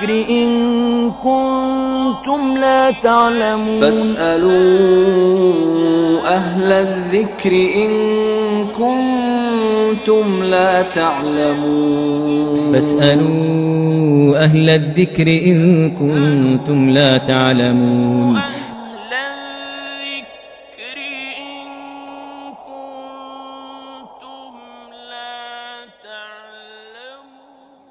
الذكر إن كنتم لا تعلمون فاسألوا أهل الذكر إن كنتم لا تعلمون فاسألوا أهل الذكر إن كنتم لا تعلمون أهل الذكر إن كنتم لا تعلمون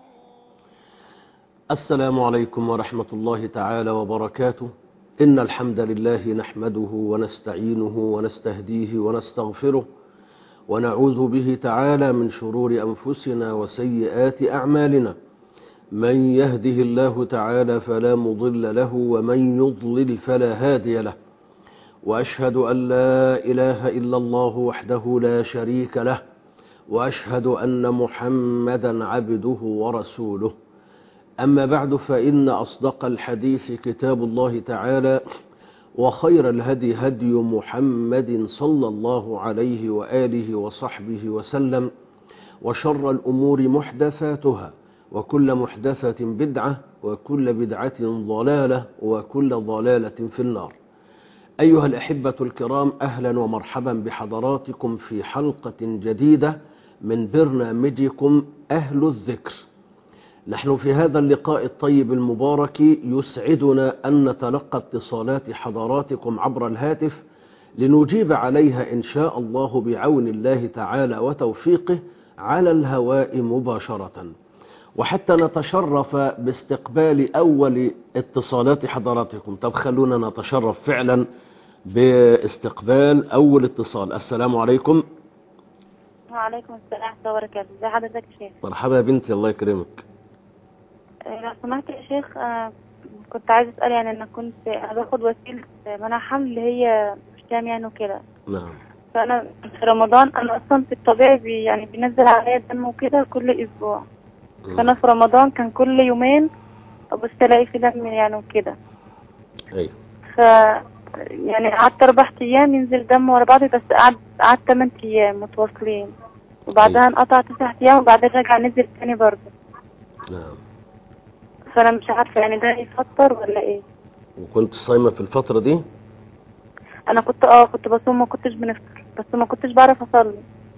السلام عليكم ورحمة الله تعالى وبركاته إن الحمد لله نحمده ونستعينه ونستهديه ونستغفره ونعوذ به تعالى من شرور أنفسنا وسيئات أعمالنا من يهده الله تعالى فلا مضل له ومن يضلل فلا هادي له وأشهد أن لا إله إلا الله وحده لا شريك له وأشهد أن محمدا عبده ورسوله أما بعد فإن أصدق الحديث كتاب الله تعالى وخير الهدي هدي محمد صلى الله عليه وآله وصحبه وسلم وشر الأمور محدثاتها وكل محدثة بدعة وكل بدعة ضلالة وكل ضلالة في النار أيها الأحبة الكرام أهلا ومرحبا بحضراتكم في حلقة جديدة من برنامجكم أهل الذكر نحن في هذا اللقاء الطيب المبارك يسعدنا أن نتلقى اتصالات حضراتكم عبر الهاتف لنجيب عليها إن شاء الله بعون الله تعالى وتوفيقه على الهواء مباشرة وحتى نتشرف باستقبال أول اتصالات حضراتكم طب خلونا نتشرف فعلا باستقبال أول اتصال السلام عليكم وعليكم السلام ورحمة الله وبركاته ازي حضرتك يا شيخ مرحبا يا بنتي الله يكرمك آه، لو سمحت يا شيخ آه، كنت عايز اسأل يعني انا كنت انا باخد وسيلة منع حمل اللي هي مشتام يعني وكده نعم فانا في رمضان انا اصلا في الطبيعي بي يعني بينزل عليا دم وكده كل اسبوع فانا في رمضان كان كل يومين ابص الاقي في دم يعني وكده أيوه ف يعني قعدت اربع ايام ينزل دم ورا بعض بس قعدت قعدت تمن ايام متواصلين وبعدها انقطع تسع ايام وبعدين رجع نزل تاني برضه نعم فانا مش عارفه يعني ده يفطر ولا ايه وكنت صايمة في الفترة دي انا كنت اه كنت بصوم ما كنتش بنفطر بس ما كنتش بعرف اصلي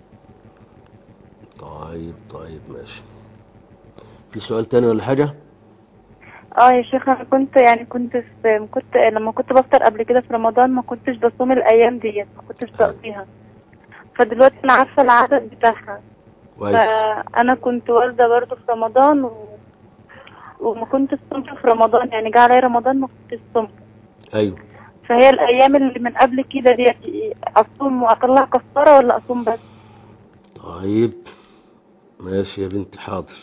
طيب طيب ماشي في سؤال تاني ولا حاجة اه يا شيخ انا كنت يعني كنت في كنت لما كنت بفطر قبل كده في رمضان ما كنتش بصوم الايام ديت ما كنتش بقضيها فدلوقتي انا عارفه العدد بتاعها كويس فانا كنت والده برضه في رمضان و... وما كنتش صمت في رمضان يعني جه عليا رمضان ما كنتش صمت أيوه فهي الايام اللي من قبل كده ديت اصوم واطلع كفاره ولا اصوم بس طيب ماشي يا بنتي حاضر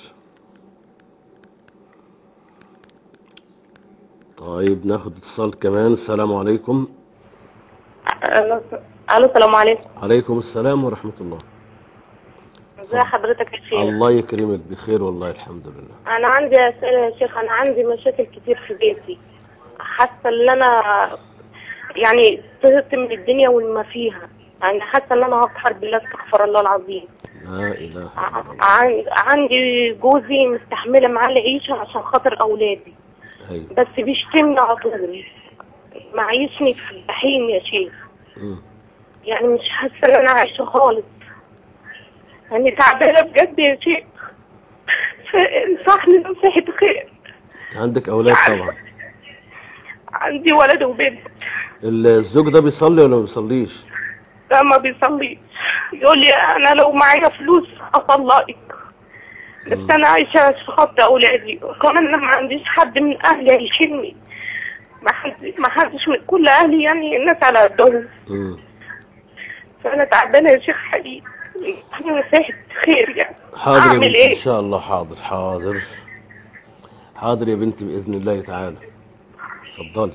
طيب ناخد اتصال كمان السلام عليكم الو السلام عليكم عليكم السلام ورحمة الله ازي حضرتك يا شيخ الله يكرمك بخير والله الحمد لله انا عندي اسئله يا شيخ انا عندي مشاكل كتير في بيتي حاسه ان انا يعني زهقت من الدنيا وما فيها يعني حاسه ان انا هقهر بالله استغفر الله العظيم لا إله ع- إلا الله عن- عندي جوزي مستحمله معاه العيشه عشان خاطر اولادي أيوه بس بيشتمني على طول معيشني في الجحيم يا شيخ مم. يعني مش حاسه ان انا عايشه خالص يعني تعبانه بجد يا شيخ فانصحني نصيحة خير عندك أولاد طبعا عندي ولد وبنت الزوج ده بيصلي ولا ما بيصليش لا ما بيصليش يقول لي انا لو معايا فلوس اطلقك بس مم. انا عايشه عشان خاطر اولادي وكمان انا ما عنديش حد من اهلي هيشيلني ما حد ما حدش من كل اهلي يعني الناس على قدهم مم. فانا تعبانه يا شيخ حبيبي انا نصيحة خير يعني حاضر يا اعمل بنتي ايه إن شاء الله حاضر حاضر حاضر يا بنتي بإذن الله تعالى اتفضلي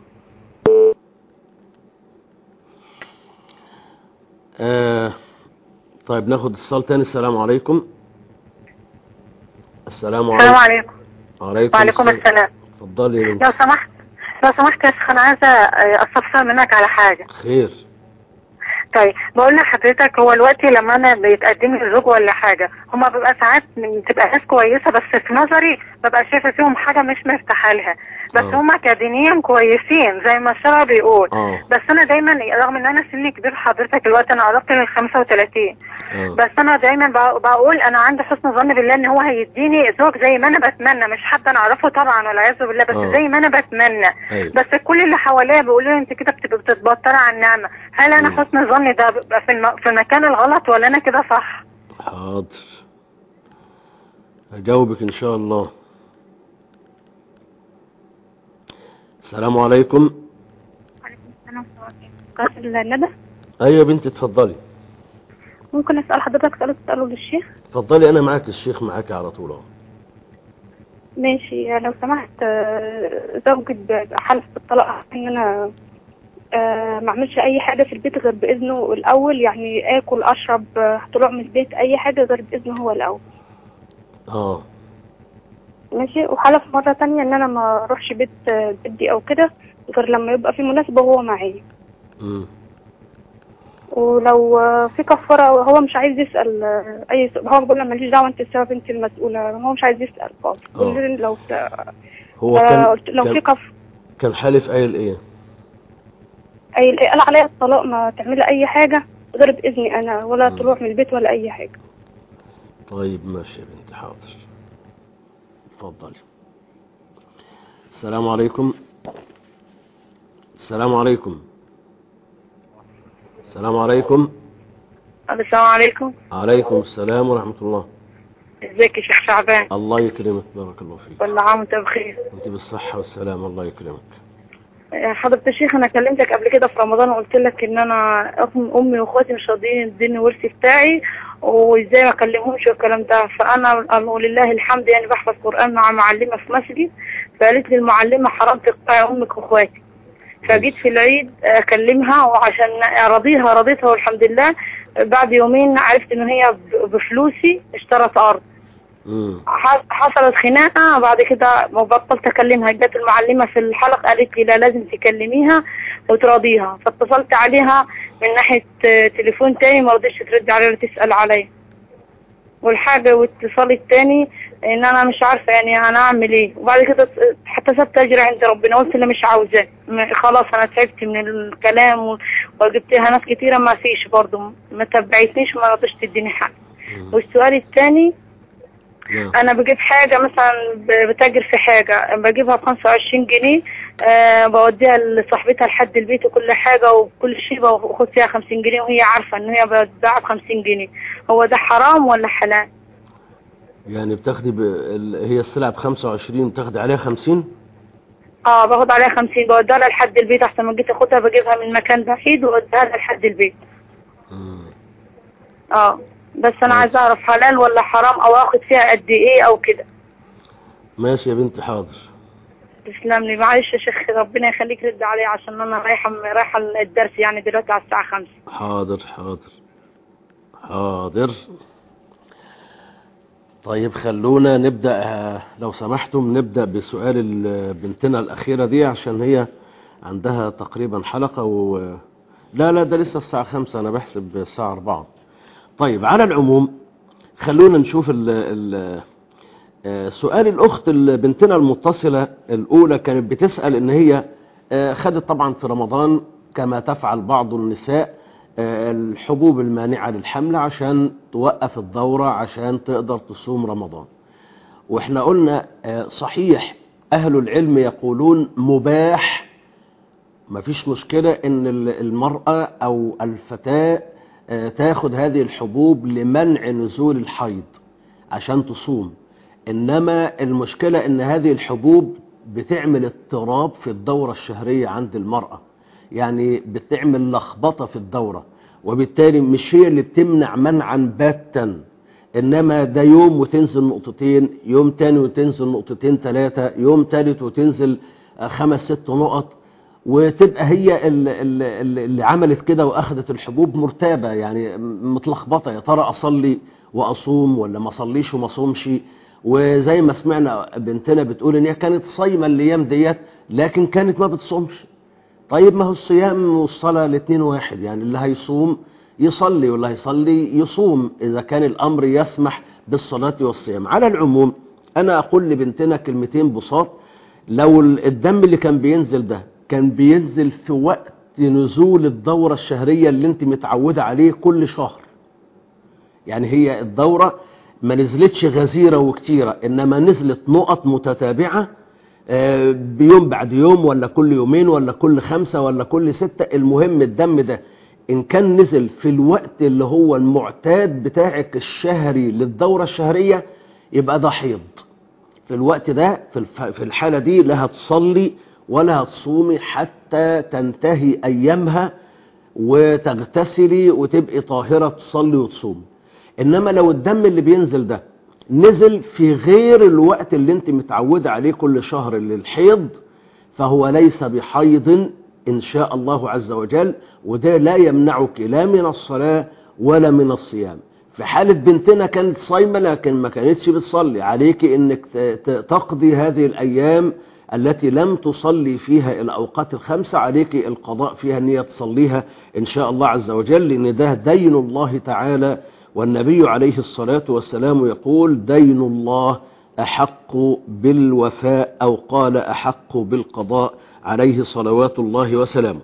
آه طيب ناخد اتصال تاني السلام عليكم السلام عليكم السلام عليكم وعليكم وعليكم السلام اتفضلي يا بنتي لو سمحت لو سمحت يا شيخ انا عايزه آه، استفسر منك على حاجه خير طيب بقول لحضرتك هو دلوقتي لما انا بيتقدم لي زوج ولا حاجه هما بيبقى ساعات بتبقى ناس كويسه بس في نظري ببقى شايفه فيهم حاجه مش مرتاحه لها بس آه. هما كدينيا كويسين زي ما الشرع بيقول اه بس انا دايما رغم ان انا سني كبير حضرتك الوقت انا قربت من 35 اه بس انا دايما بق- بقول انا عندي حسن ظن بالله ان هو هيديني زوج زي ما انا بتمنى مش حد انا اعرفه طبعا والعياذ بالله بس آه. زي ما انا بتمنى ايوه بس كل اللي حواليا بيقولوا لي انت كده بتبقى بتتبطري عن النعمه هل انا مم. حسن ظني ده بيبقى في الم... في المكان الغلط ولا انا كده صح حاضر هجاوبك ان شاء الله السلام عليكم قاتل الندى ايوه يا بنتي اتفضلي ممكن اسال حضرتك سؤال تساله للشيخ اتفضلي انا معاك الشيخ معاك على طول اهو ماشي لو سمحت آه، زوجي ب- حلف بالطلاق ان انا آه، ما اعملش اي حاجه في البيت غير باذنه الاول يعني اكل اشرب آه، طلوع من البيت اي حاجه غير باذنه هو الاول اه ماشي وحلف مره تانية ان انا ما اروحش بيت آه، جدي او كده غير لما يبقى في مناسبه وهو معايا امم ولو آه، في كفاره هو مش عايز يسال آه، اي سؤال هو بيقول لي ماليش دعوه انت السبب انت المسؤوله هو مش عايز يسال خالص آه. بيقول لي لو هو آه، كان قلت لو في كان, كف كان حالف قايل ايه اي قال عليا الطلاق ما تعملي اي حاجه غير باذني انا ولا مم. طلوع من البيت ولا اي حاجه طيب ماشي يا بنتي حاضر اتفضلي السلام عليكم السلام عليكم السلام عليكم السلام عليكم عليكم السلام ورحمة الله ازيك يا شيخ شعبان الله يكرمك بارك الله فيك كل عام وانت بخير انت بالصحة والسلامة الله يكرمك حضرة الشيخ انا كلمتك قبل كده في رمضان وقلت لك ان انا أم- امي واخواتي مش راضيين يديني الورث بتاعي وازاي ما اكلمهمش والكلام ده فانا ولله الحمد يعني بحفظ قران مع معلمه في مسجد فقالت لي المعلمه حرام تقطعي امك واخواتي فجيت في العيد اكلمها وعشان ارضيها رضيتها والحمد لله بعد يومين عرفت ان هي ب- بفلوسي اشترت ارض امم ح- حصلت خناقة بعد كده ما بطلت أكلمها جت المعلمة في الحلقة قالت لي لا لازم تكلميها وتراضيها فاتصلت عليها من ناحية آه، تليفون تاني ما رضيتش ترد عليا ولا تسأل عليا والحاجة واتصالي التاني ان انا مش عارفة يعني انا اعمل ايه وبعد كده احتسبت اجر عند ربنا قلت اللي مش عاوزاه م- خلاص انا تعبت من الكلام و- وجبتها ناس كتيرة ما فيش برضه ما تبعتنيش وما رضيتش تديني حق والسؤال التاني نعم انا بجيب حاجة مثلا ب- بتاجر في حاجة بجيبها ب 25 جنيه أه بوديها لصاحبتها لحد البيت وكل حاجة وكل شيء باخد فيها 50 جنيه وهي عارفة ان هي بتباع ب 50 جنيه هو ده حرام ولا حلال يعني بتاخدي ب... ال... هي السلعة ب 25 بتاخدي عليها 50 اه باخد عليها 50 بوديها لها لحد البيت احسن ما جيت اخدها بجيبها من مكان بعيد ووديها لها لحد البيت مم. اه بس انا ماشي. عايزة اعرف حلال ولا حرام او اخد فيها قد ايه او كده ماشي يا بنتي حاضر تسلم لي معلش يا شيخ ربنا يخليك رد علي عشان انا رايحه رايحه الدرس يعني دلوقتي على الساعه 5 حاضر حاضر حاضر طيب خلونا نبدأ آه، لو سمحتم نبدأ بسؤال ال- بنتنا الأخيرة دي عشان هي عندها تقريبا حلقة و لا لا ده لسه الساعة خمسة أنا بحسب الساعة أربعة طيب على العموم خلونا نشوف ال ال آه، سؤال الأخت ال- بنتنا المتصلة الأولى كانت بتسأل إن هي آه، خدت طبعا في رمضان كما تفعل بعض النساء آه، الحبوب المانعة للحمل عشان توقف الدورة عشان تقدر تصوم رمضان واحنا قلنا آه، صحيح أهل العلم يقولون مباح مفيش مشكلة ان ال- المرأة او الفتاة آه، تاخد هذه الحبوب لمنع نزول الحيض عشان تصوم انما المشكلة ان هذه الحبوب بتعمل اضطراب في الدورة الشهرية عند المرأة يعني بتعمل لخبطة في الدورة وبالتالي مش هي اللي بتمنع منعا باتا انما ده يوم وتنزل نقطتين يوم تاني وتنزل نقطتين ثلاثة يوم تالت وتنزل آه، خمس ست نقط وتبقى هي ال- ال- ال- اللي عملت كده واخدت الحبوب مرتابة يعني متلخبطة يا ترى اصلي واصوم ولا ما اصليش وما اصومش وزي ما سمعنا بنتنا بتقول ان هي كانت صايمة الايام ديت لكن كانت ما بتصومش طيب ما هو الصيام والصلاة الاثنين واحد يعني اللي هيصوم يصلي واللي هيصلي يصوم إذا كان الأمر يسمح بالصلاة والصيام على العموم انا اقول لبنتنا كلمتين بساط لو ال- الدم اللي كان بينزل ده كان بينزل في وقت نزول الدورة الشهرية اللي انت متعودة عليه كل شهر يعني هي الدورة ما نزلتش غزيرة وكتيرة انما نزلت نقط متتابعة آه، بيوم بعد يوم ولا كل يومين ولا كل خمسة ولا كل ستة المهم الدم ده ان كان نزل في الوقت اللي هو المعتاد بتاعك الشهري للدورة الشهرية يبقى ده حيض في الوقت ده في الف- في الحالة دي لا هتصلي ولا هتصومي حتى تنتهي أيامها وتغتسلي وتبقي طاهرة تصلي وتصومي إنما لو الدم اللي بينزل ده نزل في غير الوقت اللي انت متعودة عليه كل شهر للحيض فهو ليس بحيض إن شاء الله عز وجل وده لا يمنعك لا من الصلاة ولا من الصيام في حالة بنتنا كانت صايمة لكن ما كانتش بتصلي عليك انك ت- ت- تقضي هذه الايام التي لم تصلي فيها الاوقات الخمسة عليك القضاء فيها ان هي تصليها ان شاء الله عز وجل لان ده دين الله تعالى والنبي عليه الصلاة والسلام يقول دين الله احق بالوفاء او قال احق بالقضاء عليه صلوات الله وسلامه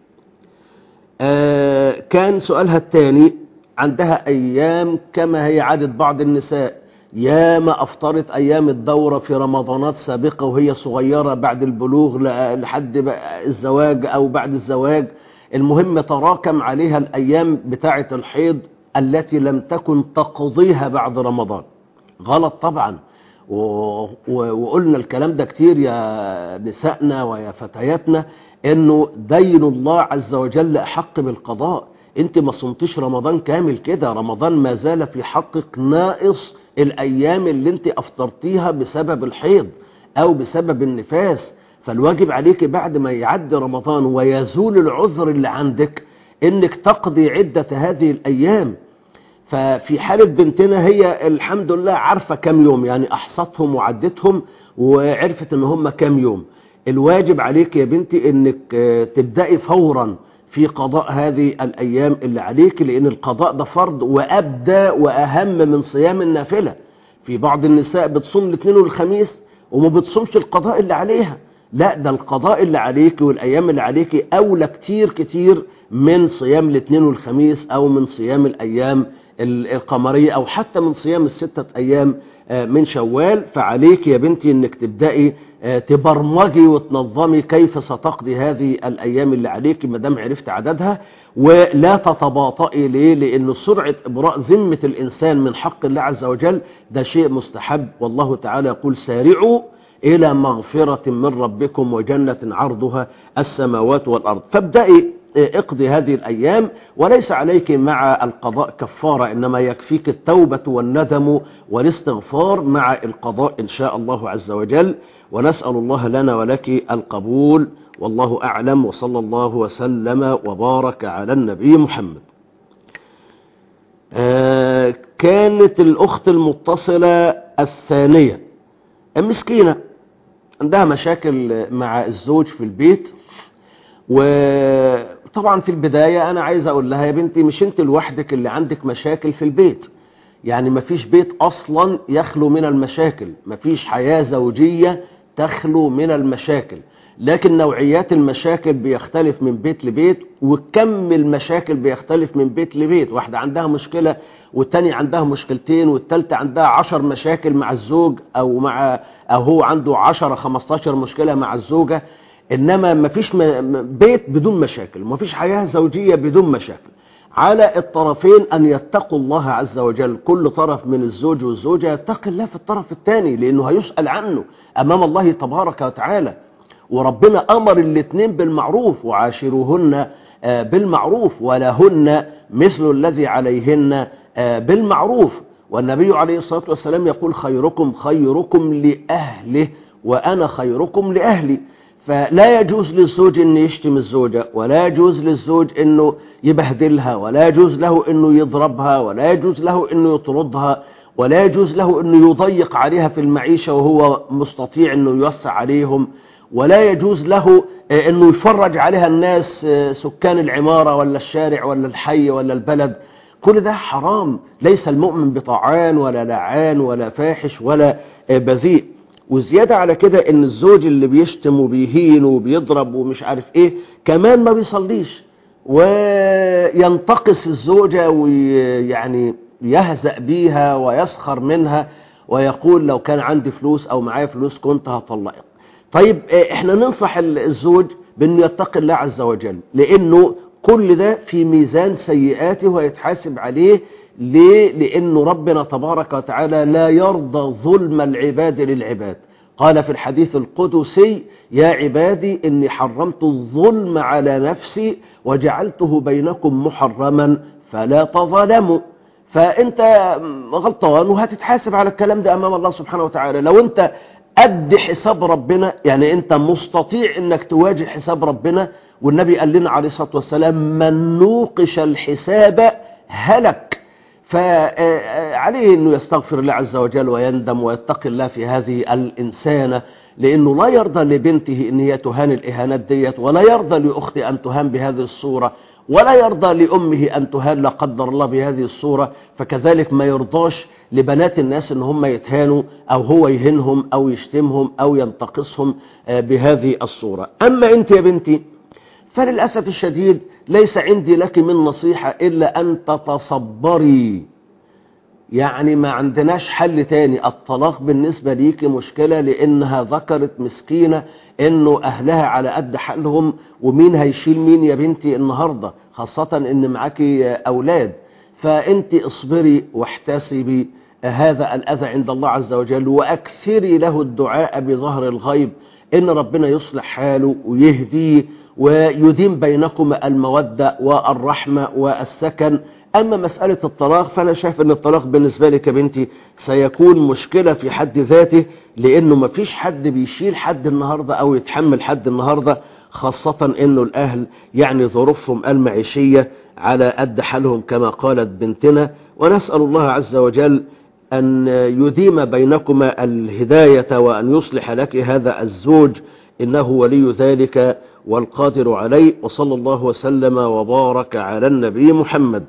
آه، كان سؤالها الثاني عندها أيام كما هي عادة بعض النساء ياما أفطرت أيام الدورة في رمضانات سابقة وهي صغيرة بعد البلوغ ل- لحد بقى الزواج أو بعد الزواج المهم تراكم عليها الأيام بتاعة الحيض التي لم تكن تقضيها بعد رمضان غلط طبعا و... و... وقلنا الكلام ده كتير يا نسائنا ويا فتياتنا انه دين الله عز وجل احق بالقضاء انت ما صمتش رمضان كامل كده رمضان ما زال في حقك ناقص الايام اللي انت افطرتيها بسبب الحيض او بسبب النفاس فالواجب عليك بعد ما يعدي رمضان ويزول العذر اللي عندك انك تقضي عدة هذه الايام ففي حالة بنتنا هي الحمد لله عارفة كم يوم يعني أحصتهم وعدتهم وعرفت ان هم كم يوم الواجب عليك يا بنتي انك آه، تبدأي فورا في قضاء هذه الأيام اللي عليك لأن القضاء ده فرض وأبدى وأهم من صيام النافلة في بعض النساء بتصوم الاثنين والخميس وما بتصومش القضاء اللي عليها لا ده القضاء اللي عليك والأيام اللي عليك أولى كتير كتير من صيام الاثنين والخميس أو من صيام الأيام ال- القمرية أو حتى من صيام الستة أيام آه، من شوال فعليك يا بنتي أنك تبدأي آه، تبرمجي وتنظمي كيف ستقضي هذه الأيام اللي عليك ما دام عرفت عددها ولا تتباطئي ليه لأن سرعة إبراء ذمة الإنسان من حق الله عز وجل ده شيء مستحب والله تعالى يقول سارعوا إلى مغفرة من ربكم وجنة عرضها السماوات والأرض فابدأي اقضي هذه الأيام وليس عليك مع القضاء كفارة إنما يكفيك التوبة والندم والاستغفار مع القضاء إن شاء الله عز وجل ونسأل الله لنا ولك القبول والله أعلم وصلى الله وسلم وبارك على النبي محمد آه، كانت الأخت المتصلة الثانية مسكينة عندها مشاكل مع الزوج في البيت وطبعا في البداية أنا عايز أقول لها يا بنتي مش أنت لوحدك اللي عندك مشاكل في البيت يعني مفيش بيت أصلا يخلو من المشاكل مفيش حياة زوجية تخلو من المشاكل لكن نوعيات المشاكل بيختلف من بيت لبيت وكم المشاكل بيختلف من بيت لبيت واحدة عندها مشكلة والتانية عندها مشكلتين والتالتة عندها عشر مشاكل مع الزوج أو مع أو هو عنده عشرة خمستاشر مشكلة مع الزوجة إنما مفيش م- م- بيت بدون مشاكل مفيش حياة زوجية بدون مشاكل على الطرفين أن يتقوا الله عز وجل كل طرف من الزوج والزوجة يتقي الله في الطرف الثاني لأنه هيسأل عنه أمام الله تبارك وتعالى وربنا أمر الاثنين بالمعروف وعاشروهن آه، بالمعروف ولهن مثل الذي عليهن آه، بالمعروف والنبي عليه الصلاة والسلام يقول خيركم خيركم لأهله وأنا خيركم لأهلي فلا يجوز للزوج أن يشتم الزوجة ولا يجوز للزوج أنه يبهدلها ولا يجوز له أنه يضربها ولا يجوز له أنه يطردها ولا يجوز له أنه يضيق عليها في المعيشة وهو مستطيع أنه يوسع عليهم ولا يجوز له آه، أنه يفرج عليها الناس آه، سكان العمارة ولا الشارع ولا الحي ولا البلد كل ده حرام ليس المؤمن بطعان ولا لعان ولا فاحش ولا آه، بذيء وزيادة على كده ان الزوج اللي بيشتم وبيهين وبيضرب ومش عارف ايه كمان ما بيصليش وينتقص الزوجة ويعني يهزأ بيها ويسخر منها ويقول لو كان عندي فلوس او معايا فلوس كنت هطلقك طيب آه، احنا ننصح ال- الزوج بانه يتقي الله عز وجل لانه كل ده في ميزان سيئاته ويتحاسب عليه ليه لانه ربنا تبارك وتعالى لا يرضى ظلم العباد للعباد قال في الحديث القدسي يا عبادي اني حرمت الظلم على نفسي وجعلته بينكم محرما فلا تظلموا فانت غلطان وهتتحاسب على الكلام ده امام الله سبحانه وتعالى لو انت قد حساب ربنا يعني انت مستطيع انك تواجه حساب ربنا والنبي قال لنا عليه الصلاة والسلام من نوقش الحساب هلك فعليه انه يستغفر الله عز وجل ويندم ويتقي الله في هذه الانسانة لانه لا يرضى لبنته ان هي تهان الاهانات ديت ولا يرضى لاخته ان تهان بهذه الصورة ولا يرضى لامه ان تهان لا قدر الله بهذه الصورة فكذلك ما يرضاش لبنات الناس ان هم يتهانوا او هو يهنهم او يشتمهم او ينتقصهم آه، بهذه الصورة اما انت يا بنتي فللأسف الشديد ليس عندي لك من نصيحة إلا أن تتصبري يعني ما عندناش حل تاني الطلاق بالنسبة ليك مشكلة لأنها ذكرت مسكينة إنه أهلها على قد حالهم ومين هيشيل مين يا بنتي النهاردة خاصة إن معاكي أولاد فأنت اصبري واحتسبي هذا الأذى عند الله عز وجل وأكثري له الدعاء بظهر الغيب إن ربنا يصلح حاله ويهديه ويديم بينكم المودة والرحمة والسكن أما مسألة الطلاق فأنا شايف أن الطلاق بالنسبة لك يا بنتي سيكون مشكلة في حد ذاته لأنه مفيش حد بيشيل حد النهاردة أو يتحمل حد النهاردة خاصة أنه الأهل يعني ظروفهم المعيشية على قد حالهم كما قالت بنتنا ونسأل الله عز وجل أن يديم بينكما الهداية وأن يصلح لك هذا الزوج إنه ولي ذلك والقادر عليه وصلى الله وسلم وبارك على النبي محمد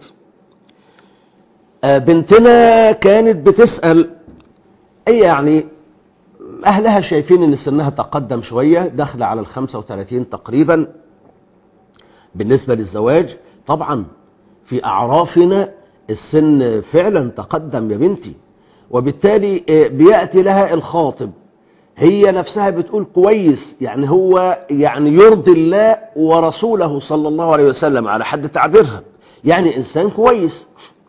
آه، بنتنا كانت بتسأل أي يعني أهلها شايفين أن سنها تقدم شوية داخله على الخمسة وثلاثين تقريبا بالنسبة للزواج طبعا في أعرافنا السن فعلا تقدم يا بنتي وبالتالي آه، بيأتي لها الخاطب هي نفسها بتقول كويس يعني هو يعني يرضي الله ورسوله صلى الله عليه وسلم على حد تعبيرها يعني إنسان كويس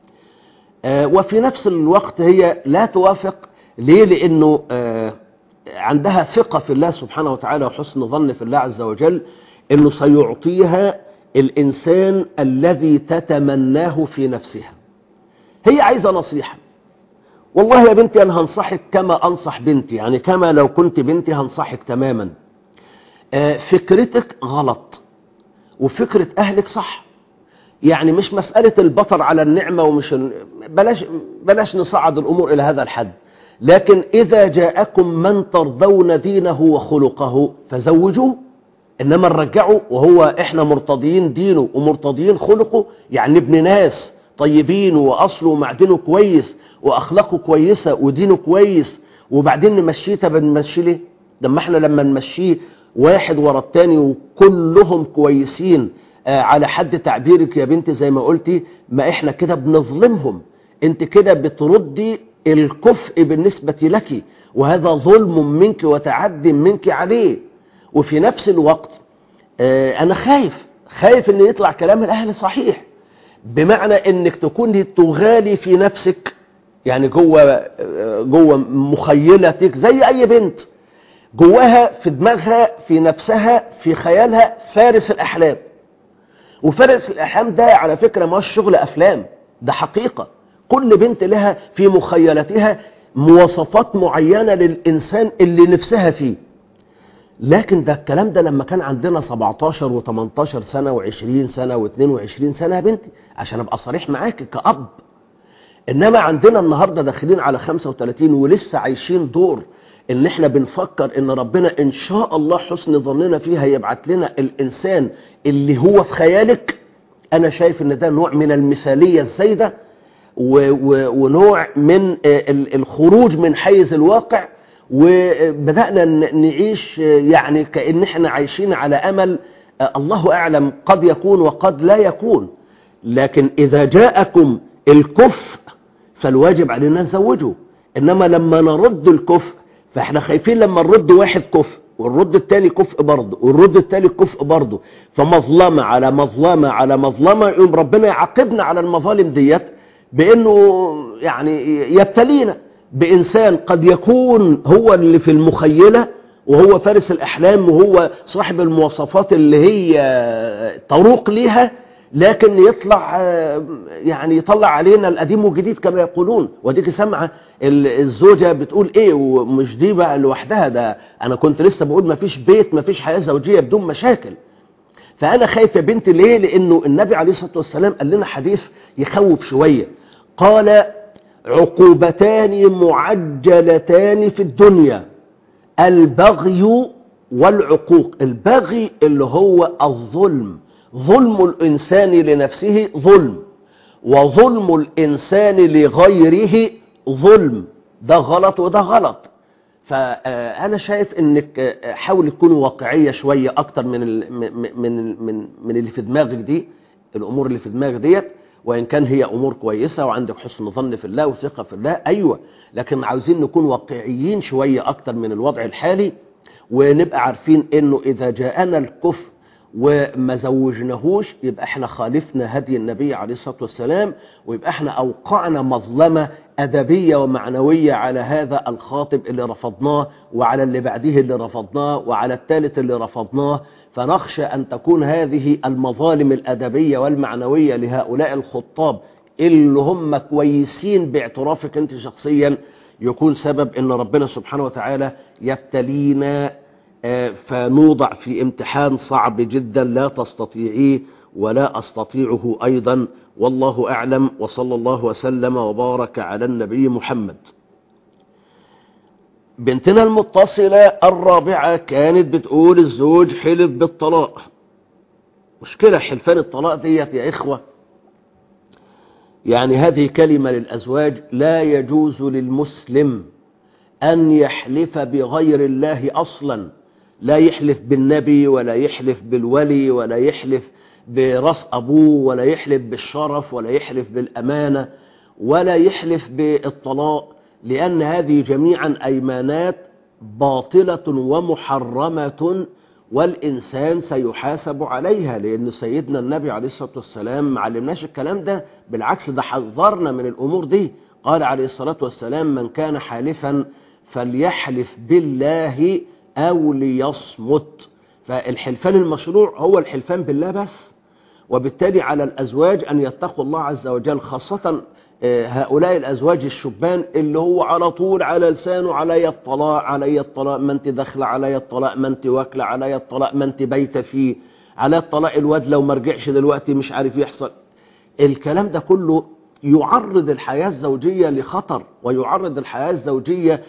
آه، وفي نفس الوقت هي لا توافق ليه لأنه آه، عندها ثقة في الله سبحانه وتعالى وحسن ظن في الله عز وجل أنه سيعطيها الإنسان الذي تتمناه في نفسها هي عايزة نصيحة والله يا بنتي أنا هنصحك كما أنصح بنتي يعني كما لو كنت بنتي هنصحك تماما آه، فكرتك غلط وفكرة أهلك صح يعني مش مسألة البطر على النعمة ومش ال- بلاش, بلاش نصعد الأمور إلى هذا الحد لكن إذا جاءكم من ترضون دينه وخلقه فزوجوه إنما نرجعه وهو إحنا مرتضيين دينه ومرتضيين خلقه يعني ابن ناس طيبين وأصله ومعدنه كويس وأخلاقه كويسة ودينه كويس وبعدين نمشيه طب نمشيه ليه؟ لما احنا لما نمشيه واحد ورا التاني وكلهم كويسين آه، على حد تعبيرك يا بنتي زي ما قلتي ما احنا كده بنظلمهم انت كده بتردي الكفء بالنسبة لك وهذا ظلم منك وتعد منك عليه وفي نفس الوقت آه، انا خايف خايف ان يطلع كلام الاهل صحيح بمعنى انك تكوني تغالي في نفسك يعني جوه آه، جوه مخيلتك زي اي بنت جواها في دماغها في نفسها في خيالها فارس الاحلام وفارس الاحلام ده على فكره ما هوش شغل افلام ده حقيقه كل بنت لها في مخيلتها مواصفات معينه للانسان اللي نفسها فيه لكن ده الكلام ده لما كان عندنا 17 و18 سنه و20 سنه و22 سنه يا بنتي عشان ابقى صريح معاك كأب انما عندنا النهارده داخلين على 35 ولسه عايشين دور ان احنا بنفكر ان ربنا ان شاء الله حسن ظننا فيه هيبعت لنا الانسان اللي هو في خيالك انا شايف ان ده نوع من المثاليه الزايده و- و- ونوع من آه، ال- الخروج من حيز الواقع وبدأنا ن- نعيش آه، يعني كأن احنا عايشين على أمل آه، الله أعلم قد يكون وقد لا يكون لكن إذا جاءكم الكفء فالواجب علينا نزوجه إنما لما نرد الكفء فاحنا خايفين لما نرد واحد كفء والرد التاني كفء برضه والرد التاني كفء برضه فمظلمة على مظلمة على مظلمة يقوم ربنا يعاقبنا على المظالم ديت بأنه يعني يبتلينا بإنسان قد يكون هو اللي في المخيلة وهو فارس الأحلام وهو صاحب المواصفات اللي هي طروق ليها لكن يطلع آه، يعني يطلع علينا القديم والجديد كما يقولون وديك سامعه ال- الزوجه بتقول ايه ومش دي بقى لوحدها ده انا كنت لسه بقول ما فيش بيت ما فيش حياه زوجيه بدون مشاكل فانا خايف يا بنتي ليه لانه النبي عليه الصلاه والسلام قال لنا حديث يخوف شويه قال عقوبتان معجلتان في الدنيا البغي والعقوق البغي اللي هو الظلم ظلم الإنسان لنفسه ظلم وظلم الإنسان لغيره ظلم ده غلط وده غلط فأنا شايف إنك حاول تكون واقعية شوية أكتر من ال- من من من من اللي في دماغك دي الأمور اللي في دماغك ديت وإن كان هي أمور كويسة وعندك حسن ظن في الله وثقة في الله أيوة لكن عاوزين نكون واقعيين شوية أكتر من الوضع الحالي ونبقى عارفين إنه إذا جاءنا الكفر وما زوجناهوش يبقى احنا خالفنا هدي النبي عليه الصلاة والسلام ويبقى احنا أوقعنا مظلمة أدبية ومعنوية على هذا الخاطب اللي رفضناه وعلى اللي بعده اللي رفضناه وعلى الثالث اللي رفضناه فنخشى أن تكون هذه المظالم الأدبية والمعنوية لهؤلاء الخطاب اللي هم كويسين باعترافك أنت شخصيا يكون سبب أن ربنا سبحانه وتعالى يبتلينا آه، فنوضع في امتحان صعب جدا لا تستطيعيه ولا أستطيعه أيضا والله أعلم وصلى الله وسلم وبارك على النبي محمد بنتنا المتصلة الرابعة كانت بتقول الزوج حلف بالطلاق مشكلة حلفان الطلاق ديت يا إخوة يعني هذه كلمة للأزواج لا يجوز للمسلم أن يحلف بغير الله أصلا لا يحلف بالنبي ولا يحلف بالولي ولا يحلف براس أبوه ولا يحلف بالشرف ولا يحلف بالأمانة ولا يحلف بالطلاق لأن هذه جميعا أيمانات باطلة ومحرمة والإنسان سيحاسب عليها لأن سيدنا النبي عليه الصلاة والسلام ما علمناش الكلام ده بالعكس ده حذرنا من الأمور دي قال عليه الصلاة والسلام من كان حالفا فليحلف بالله أو ليصمت فالحلفان المشروع هو الحلفان بالله بس وبالتالي على الأزواج أن يتقوا الله عز وجل خاصة آه، هؤلاء الأزواج الشبان اللي هو على طول على لسانه علي الطلاق علي الطلاق ما انت داخله علي الطلاق ما انت واكله علي الطلاق ما انت بايته فيه على الطلاق الواد لو ما رجعش دلوقتي مش عارف يحصل الكلام ده كله يعرض الحياة الزوجية لخطر ويعرض الحياة الزوجية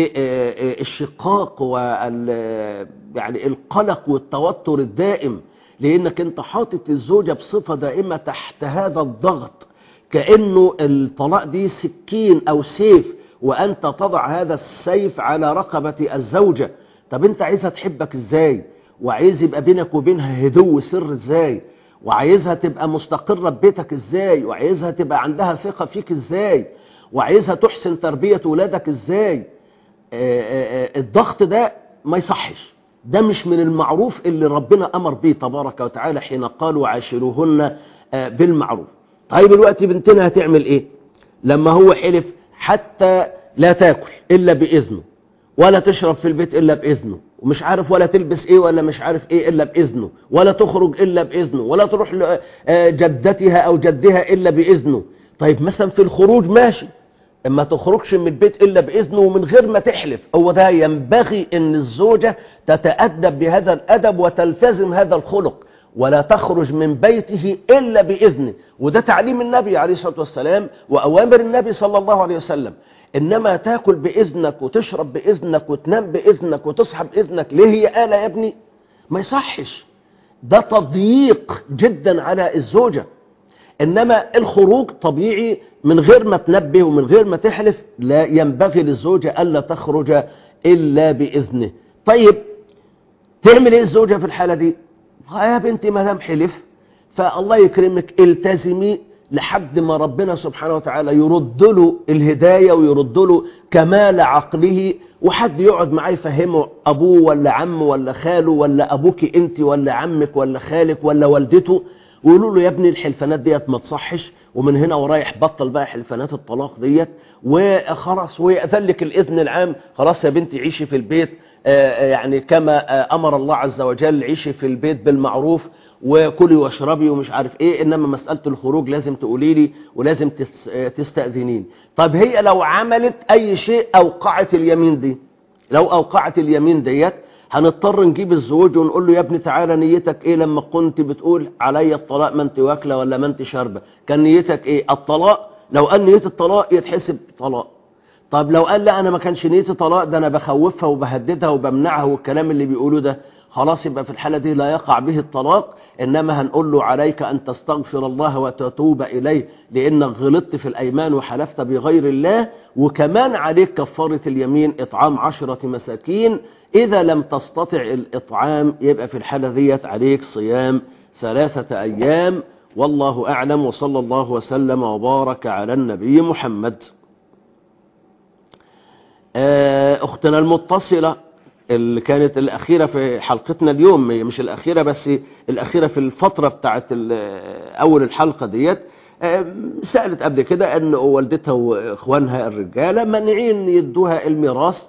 للشقاق وال يعني القلق والتوتر الدائم لأنك أنت حاطط الزوجة بصفة دائمة تحت هذا الضغط كأنه الطلاق دي سكين أو سيف وأنت تضع هذا السيف على رقبة الزوجة طب أنت عايزها تحبك إزاي وعايز يبقى بينك وبينها هدوء سر إزاي وعايزها تبقى مستقرة ببيتك ازاي وعايزها تبقى عندها ثقة فيك ازاي وعايزها تحسن تربية ولادك ازاي آه، آه، آه، الضغط ده ما يصحش ده مش من المعروف اللي ربنا أمر به تبارك وتعالى حين قال وعاشروهن آه، بالمعروف طيب الوقت بنتنا هتعمل ايه لما هو حلف حتى لا تاكل إلا بإذنه ولا تشرب في البيت إلا بإذنه ومش عارف ولا تلبس ايه ولا مش عارف ايه الا باذنه ولا تخرج الا باذنه ولا تروح لجدتها او جدها الا باذنه طيب مثلا في الخروج ماشي اما تخرجش من البيت الا باذنه ومن غير ما تحلف هو ده ينبغي ان الزوجه تتادب بهذا الادب وتلتزم هذا الخلق ولا تخرج من بيته الا باذنه وده تعليم النبي عليه الصلاه والسلام واوامر النبي صلى الله عليه وسلم انما تاكل باذنك وتشرب باذنك وتنام باذنك وتصحى باذنك ليه هي آلة يا ابني ما يصحش ده تضييق جدا على الزوجة إنما الخروج طبيعي من غير ما تنبه ومن غير ما تحلف لا ينبغي للزوجة ألا تخرج إلا بإذنه طيب تعمل إيه الزوجة في الحالة دي يا بنتي ما دام حلف فالله يكرمك التزمي لحد ما ربنا سبحانه وتعالى يرد له الهداية ويرد له كمال عقله وحد يقعد معاه يفهمه أبوه ولا عمه ولا خاله ولا أبوك أنت ولا عمك ولا خالك ولا والدته ويقولوا له يا ابني الحلفانات ديت ما تصحش ومن هنا ورايح بطل بقى حلفانات الطلاق ديت وخلاص ويأذن لك الإذن العام خلاص يا بنتي عيشي في البيت آه، يعني كما آه، أمر الله عز وجل عيشي في البيت بالمعروف وكلي واشربي ومش عارف ايه انما مسألة الخروج لازم تقولي لي ولازم تس- آه، تستأذنين طب هي لو عملت اي شيء اوقعت اليمين دي لو اوقعت اليمين ديت هنضطر نجيب الزوج ونقول له يا ابني تعالى نيتك ايه لما كنت بتقول عليا الطلاق ما انت واكله ولا ما انت شاربه كان نيتك ايه الطلاق لو قال نية الطلاق يتحسب طلاق طب لو قال لا انا ما كانش نيتي طلاق ده انا بخوفها وبهددها وبمنعها والكلام اللي بيقولوه ده خلاص يبقى في الحالة دي لا يقع به الطلاق انما هنقول له عليك ان تستغفر الله وتتوب اليه لانك غلطت في الايمان وحلفت بغير الله وكمان عليك كفارة اليمين اطعام عشرة مساكين اذا لم تستطع الاطعام يبقى في الحالة ديت عليك صيام ثلاثة ايام والله اعلم وصلى الله وسلم وبارك على النبي محمد آه، اختنا المتصلة اللي كانت الأخيرة في حلقتنا اليوم هي مش الأخيرة بس الأخيرة في الفترة بتاعت ال- أول الحلقة ديت آه، سألت قبل كده أن والدتها وإخوانها الرجالة منعين يدوها الميراث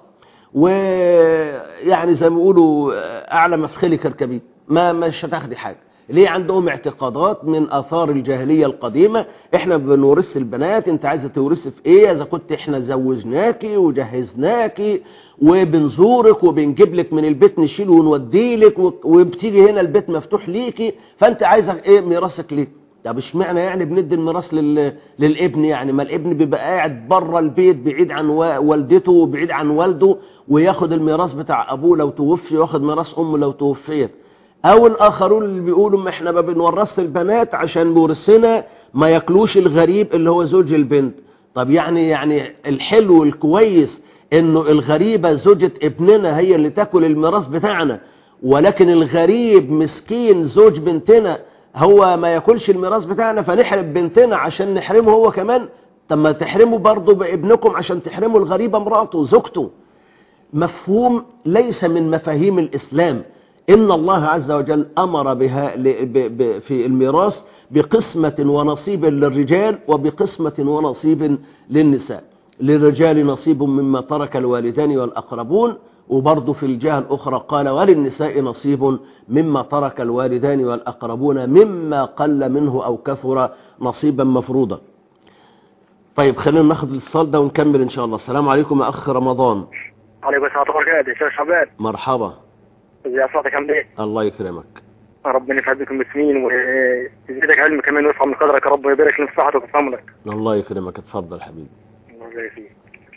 ويعني زي ما بيقولوا آه، أعلى مفخلي كركبي ما مش هتاخدي حاجة ليه عندهم اعتقادات من اثار الجاهليه القديمه احنا بنورث البنات انت عايزه تورثي في ايه اذا كنت احنا زوجناكي وجهزناكي وبنزورك وبنجيب لك من البيت نشيل ونودي لك وبتيجي هنا البيت مفتوح ليكي فانت عايزه ايه ميراثك ليه طب اشمعنى يعني بندي الميراث لل... للابن يعني ما الابن بيبقى قاعد بره البيت بعيد عن و... والدته وبعيد عن والده وياخد الميراث بتاع ابوه لو توفي وياخد ميراث امه لو توفيت او الاخرون اللي بيقولوا ما احنا ما بنورث البنات عشان ورثنا ما ياكلوش الغريب اللي هو زوج البنت طب يعني يعني الحلو الكويس انه الغريبه زوجة ابننا هي اللي تاكل الميراث بتاعنا ولكن الغريب مسكين زوج بنتنا هو ما ياكلش الميراث بتاعنا فنحرم بنتنا عشان نحرمه هو كمان طب ما تحرموا برضه بابنكم عشان تحرموا الغريبه مراته زوجته مفهوم ليس من مفاهيم الإسلام إن الله عز وجل أمر بها ل- ب- ب- في الميراث بقسمة ونصيب للرجال وبقسمة ونصيب للنساء للرجال نصيب مما ترك الوالدان والأقربون وبرضه في الجهة الأخرى قال وللنساء نصيب مما ترك الوالدان والأقربون مما قل منه أو كثر نصيبا مفروضا طيب خلينا ناخد الاتصال ده ونكمل إن شاء الله السلام عليكم يا أخ رمضان عليكم السلام ورحمة الله وبركاته شيخ شعبان مرحبا ازي صوتك عامل ايه؟ الله يكرمك ربنا يسعد بكم المسلمين ويزيدك علم كمان ويرفع من قدرك يا رب ويبارك لنا في صحتك وفي عمرك الله يكرمك اتفضل حبيبي الله يبارك فيك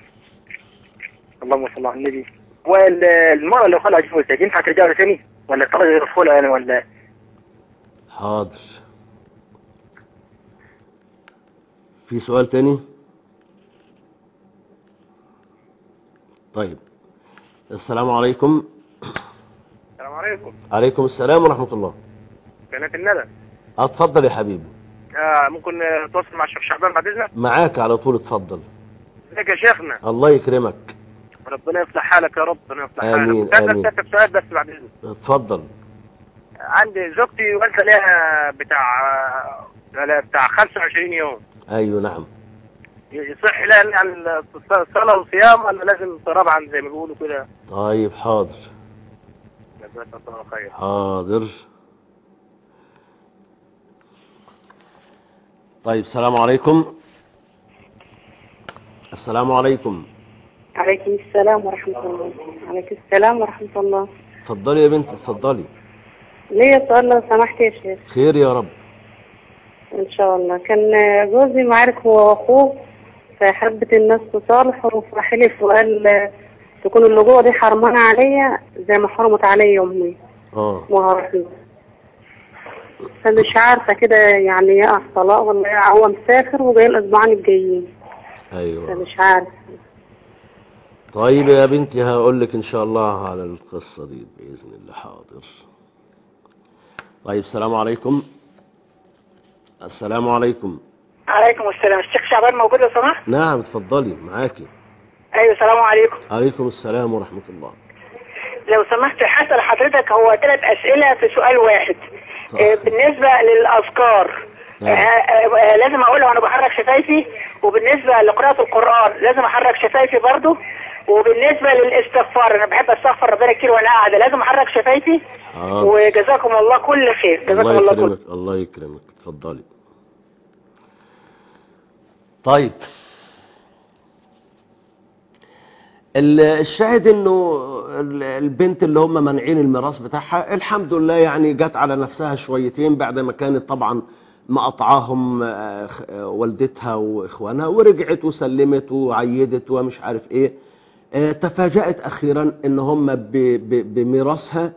اللهم صل على النبي والمرأة اللي خلعت جوزها ينفع ترجع له تاني؟ ولا ترجع يرفضها يعني ولا حاضر في سؤال تاني طيب السلام عليكم السلام عليكم عليكم السلام ورحمة الله قناة الندى اتفضل يا حبيبي آه ممكن آه، تواصل مع الشيخ شعبان بعد اذنك؟ معاك على طول اتفضل ازيك يا شيخنا الله يكرمك ربنا يصلح حالك يا رب ربنا يصلح حالك آمين، كنت عايز آمين. اسالك سؤال بس بعد اذنك اتفضل عندي زوجتي والدة لها بتاع آه، بتاع 25 يوم ايوه نعم يصح لها يعني الصلاة والصيام ولا لازم طبعا زي ما بيقولوا كده طيب حاضر جزاك الله خير حاضر طيب السلام عليكم السلام عليكم عليكم السلام ورحمة الله عليكم السلام ورحمة الله اتفضلي يا بنت اتفضلي ليا سؤال لو سمحت يا شيخ خير يا رب إن شاء الله كان جوزي معارك هو وأخوه فحبت الناس تصالحوا فحلف وقال تكون اللجوء دي حرمانة عليا زي ما حرمت عليا أمي اه وهرحمة فمش عارفة كده يعني يقع طلاق ولا يقع هو مسافر وجاي الأسبوعين الجايين ايوه فمش عارفة طيب يا بنتي هقول لك ان شاء الله على القصه دي باذن الله حاضر طيب السلام عليكم السلام عليكم عليكم السلام الشيخ شعبان موجود لو سمحت نعم اتفضلي معاكي ايوه السلام عليكم عليكم السلام ورحمه الله لو سمحت هسأل حضرتك هو ثلاث أسئلة في سؤال واحد آه، بالنسبة للأذكار آه، آه، آه، لازم أقولها وأنا بحرك شفايفي وبالنسبة لقراءة القرآن لازم أحرك شفايفي برضو وبالنسبة للاستغفار أنا بحب أستغفر ربنا كتير وأنا قاعدة لازم أحرك شفايفي حاضر وجزاكم الله كل خير جزاكم الله الله كل يكرمك الله يكرمك اتفضلي طيب ال- الشاهد انه ال- البنت اللي هم مانعين الميراث بتاعها الحمد لله يعني جت على نفسها شويتين بعد ما كانت طبعا مقطعاهم آه، خ- آه، والدتها واخوانها ورجعت وسلمت وعيدت ومش عارف ايه آه، تفاجأت اخيرا ان هم ب- ب- بميراثها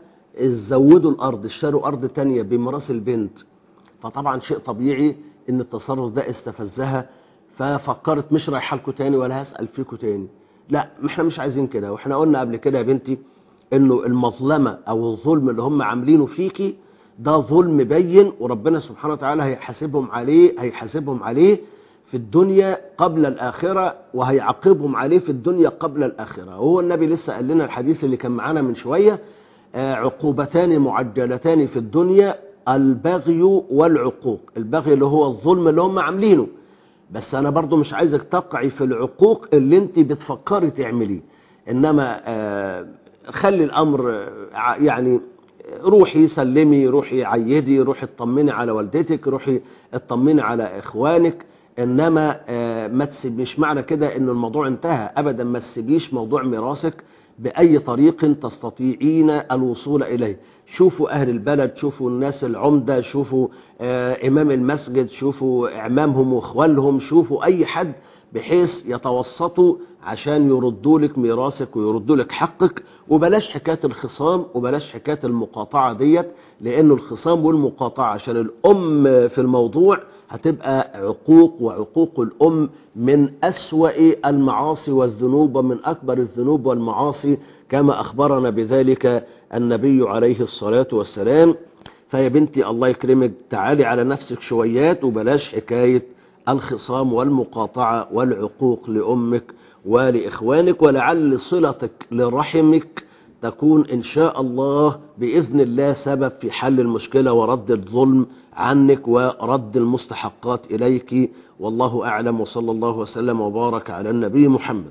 زودوا الارض اشتروا ارض تانية بميراث البنت فطبعا شيء طبيعي ان التصرف ده استفزها ففكرت مش رايحه لكم تاني ولا هسال فيكم تاني لا ما احنا مش عايزين كده واحنا قلنا قبل كده يا بنتي انه المظلمه او الظلم اللي هم عاملينه فيكي ده ظلم بين وربنا سبحانه وتعالى هيحاسبهم عليه هيحاسبهم عليه في الدنيا قبل الآخرة وهيعاقبهم عليه في الدنيا قبل الآخرة وهو النبي لسه قال لنا الحديث اللي كان معانا من شوية آه، عقوبتان معجلتان في الدنيا البغي والعقوق البغي اللي هو الظلم اللي هم عاملينه بس انا برضو مش عايزك تقعي في العقوق اللي انت بتفكري تعمليه انما آه، خلي الامر آه، ع- يعني روحي سلمي روحي عيدي روحي اطمني على والدتك روحي اطمني على اخوانك انما آه، ما تسيب مش معنى كده ان الموضوع انتهى ابدا ما تسيبيش موضوع ميراثك باي طريق تستطيعين الوصول اليه شوفوا اهل البلد شوفوا الناس العمده شوفوا آه، امام المسجد شوفوا اعمامهم واخوالهم شوفوا اي حد بحيث يتوسطوا عشان يردوا لك ميراثك ويردوا لك حقك وبلاش حكايه الخصام وبلاش حكايه المقاطعه ديت لانه الخصام والمقاطعه عشان الام في الموضوع هتبقى عقوق وعقوق الام من اسوا المعاصي والذنوب ومن اكبر الذنوب والمعاصي كما اخبرنا بذلك النبي عليه الصلاه والسلام فيا بنتي الله يكرمك تعالي على نفسك شويات وبلاش حكايه الخصام والمقاطعة والعقوق لأمك ولإخوانك ولعل صلتك لرحمك تكون إن شاء الله بإذن الله سبب في حل المشكلة ورد الظلم عنك ورد المستحقات إليك والله أعلم وصلى الله وسلم وبارك على النبي محمد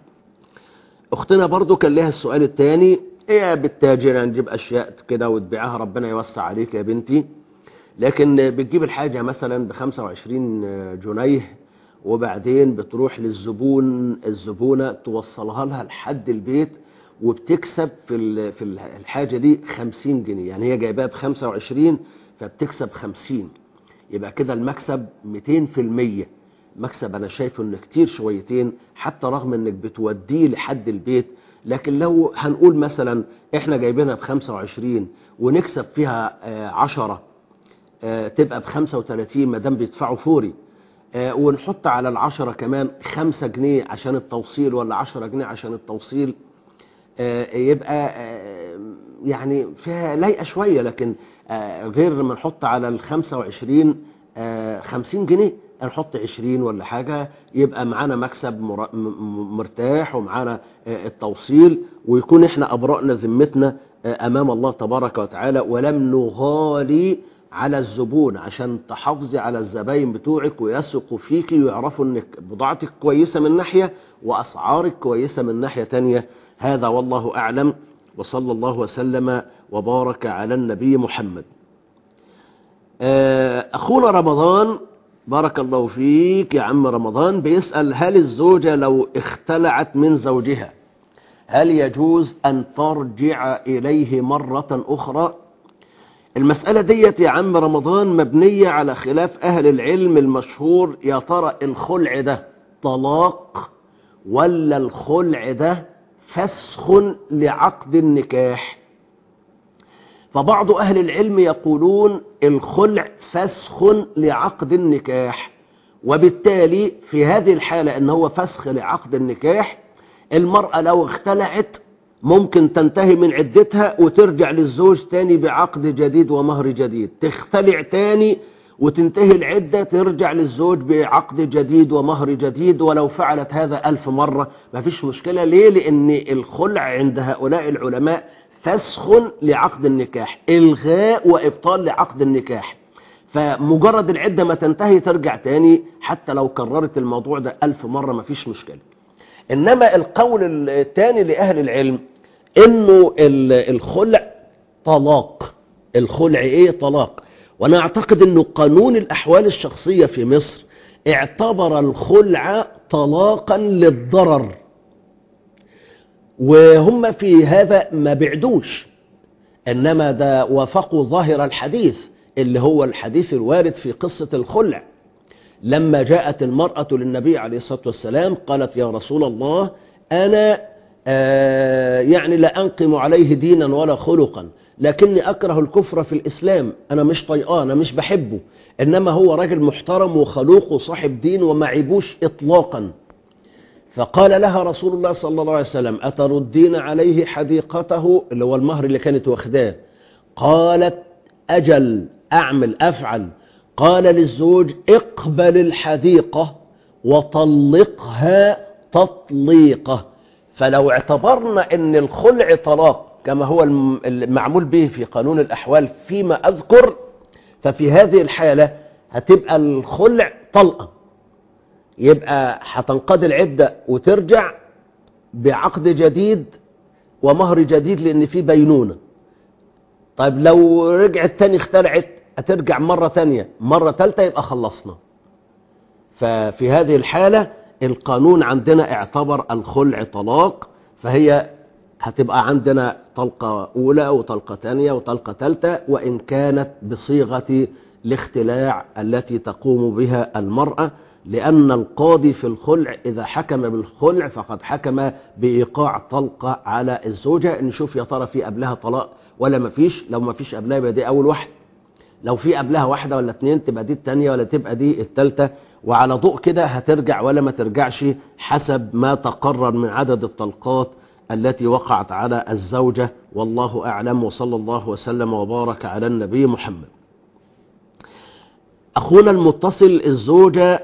أختنا برضو كان لها السؤال الثاني إيه بالتاجر يعني نجيب أشياء كده وتبيعها ربنا يوسع عليك يا بنتي لكن بتجيب الحاجة مثلا ب 25 جنيه وبعدين بتروح للزبون الزبونة توصلها لها لحد البيت وبتكسب في ال- في الحاجة دي 50 جنيه يعني هي جايباها ب 25 فبتكسب 50 يبقى كده المكسب 200% مكسب انا شايفه انه كتير شويتين حتى رغم انك بتوديه لحد البيت لكن لو هنقول مثلا احنا جايبينها ب 25 ونكسب فيها آه، 10 آه، تبقى ب 35 ما دام بيدفعوا فوري آه، ونحط على العشرة كمان 5 جنيه عشان التوصيل ولا 10 جنيه عشان التوصيل آه، يبقى آه، يعني فيها لايقه شويه لكن آه، غير لما نحط على ال 25 آه، 50 جنيه نحط 20 ولا حاجه يبقى معانا مكسب مر- م- م- مرتاح ومعانا آه، التوصيل ويكون احنا ابرأنا ذمتنا آه، امام الله تبارك وتعالى ولم نغالي على الزبون عشان تحافظي على الزباين بتوعك ويثقوا فيكي ويعرفوا انك بضاعتك كويسه من ناحيه واسعارك كويسه من ناحيه تانية هذا والله اعلم وصلى الله وسلم وبارك على النبي محمد آه، اخونا رمضان بارك الله فيك يا عم رمضان بيسأل هل الزوجة لو اختلعت من زوجها هل يجوز أن ترجع إليه مرة أخرى المسألة ديت يا عم رمضان مبنية على خلاف أهل العلم المشهور يا ترى الخلع ده طلاق ولا الخلع ده فسخ لعقد النكاح فبعض أهل العلم يقولون الخلع فسخ لعقد النكاح وبالتالي في هذه الحالة ان هو فسخ لعقد النكاح المرأة لو اختلعت ممكن تنتهي من عدتها وترجع للزوج تاني بعقد جديد ومهر جديد تختلع تاني وتنتهي العدة ترجع للزوج بعقد جديد ومهر جديد ولو فعلت هذا ألف مرة ما فيش مشكلة ليه لأن الخلع عند هؤلاء العلماء فسخ لعقد النكاح إلغاء وإبطال لعقد النكاح فمجرد العدة ما تنتهي ترجع تاني حتى لو كررت الموضوع ده ألف مرة ما فيش مشكلة إنما القول الثاني لأهل العلم إنه الخلع طلاق الخلع إيه طلاق وأنا أعتقد إنه قانون الأحوال الشخصية في مصر اعتبر الخلع طلاقا للضرر وهم في هذا ما بعدوش إنما ده وافقوا ظاهر الحديث اللي هو الحديث الوارد في قصة الخلع لما جاءت المرأة للنبي عليه الصلاة والسلام قالت يا رسول الله أنا آه يعني لا أنقم عليه دينا ولا خلقا لكني أكره الكفر في الإسلام أنا مش طيئاه أنا مش بحبه إنما هو راجل محترم وخلوق وصاحب دين وما عيبوش إطلاقا فقال لها رسول الله صلى الله عليه وسلم أتردين عليه حديقته اللي هو المهر اللي كانت واخداه قالت أجل أعمل أفعل قال للزوج اقبل الحديقة وطلقها تطليقة فلو اعتبرنا ان الخلع طلاق كما هو المعمول به في قانون الأحوال فيما أذكر ففي هذه الحالة هتبقى الخلع طلقة يبقى هتنقضي العدة وترجع بعقد جديد ومهر جديد لأن في بينونة طيب لو رجعت تاني اختلعت هترجع مرة تانية مرة تالتة يبقى خلصنا ففي هذه الحالة القانون عندنا اعتبر الخلع طلاق فهي هتبقى عندنا طلقة أولى وطلقة تانية وطلقة تالتة وإن كانت بصيغة الاختلاع التي تقوم بها المرأة لأن القاضي في الخلع إذا حكم بالخلع فقد حكم بإيقاع طلقة على الزوجة نشوف يا ترى في قبلها طلاق ولا مفيش لو مفيش قبلها يبقى دي أول واحدة لو في قبلها واحدة ولا اتنين تبقى دي التانية ولا تبقى دي التالتة وعلى ضوء كده هترجع ولا ما ترجعش حسب ما تقرر من عدد الطلقات التي وقعت على الزوجة والله أعلم وصلى الله وسلم وبارك على النبي محمد أخونا المتصل الزوجة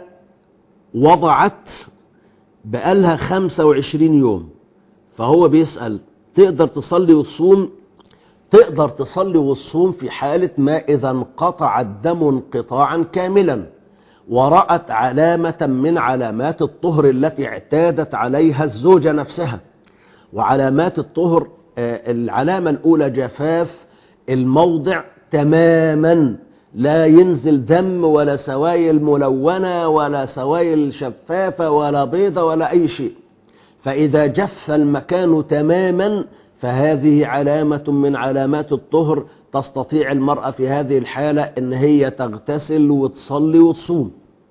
وضعت بقالها 25 يوم فهو بيسأل تقدر تصلي وتصوم تقدر تصلي وتصوم في حالة ما إذا انقطع الدم انقطاعا كاملا ورأت علامة من علامات الطهر التي اعتادت عليها الزوجة نفسها وعلامات الطهر العلامة الأولى جفاف الموضع تماما لا ينزل دم ولا سوائل ملونة ولا سوائل شفافة ولا بيضة ولا أي شيء فإذا جف المكان تماما فهذه علامة من علامات الطهر تستطيع المرأة في هذه الحالة ان هي تغتسل وتصلي وتصوم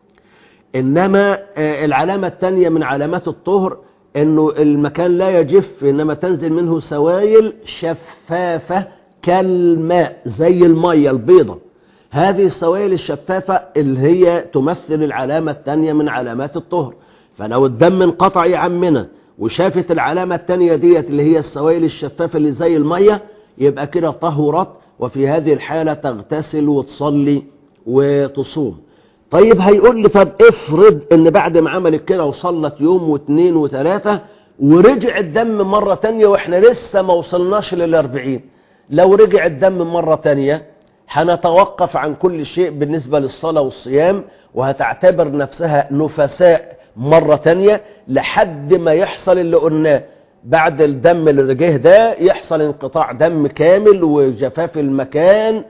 انما العلامة الثانية من علامات الطهر انه المكان لا يجف انما تنزل منه سوائل شفافة كالماء زي المية البيضة هذه السوائل الشفافة اللي هي تمثل العلامة الثانية من علامات الطهر فلو الدم انقطع يا عمنا وشافت العلامة الثانية ديت اللي هي السوائل الشفافة اللي زي المية يبقى كده طهرت وفي هذه الحالة تغتسل وتصلي وتصوم طيب هيقول لي طب افرض ان بعد ما عملت كده وصلت يوم واثنين وثلاثة ورجع الدم مرة تانية واحنا لسه ما وصلناش للاربعين لو رجع الدم مرة تانية هنتوقف عن كل شيء بالنسبة للصلاة والصيام وهتعتبر نفسها نفساء مرة تانية لحد ما يحصل اللي قلناه بعد الدم اللي جه ده يحصل انقطاع دم كامل وجفاف المكان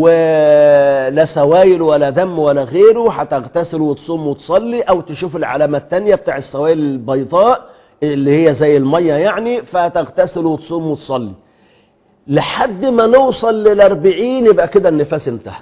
ولا سوائل ولا دم ولا غيره هتغتسل وتصوم وتصلي او تشوف العلامة التانية بتاع السوائل البيضاء اللي هي زي المية يعني فتغتسل وتصوم وتصلي لحد ما نوصل للاربعين يبقى كده النفاس انتهى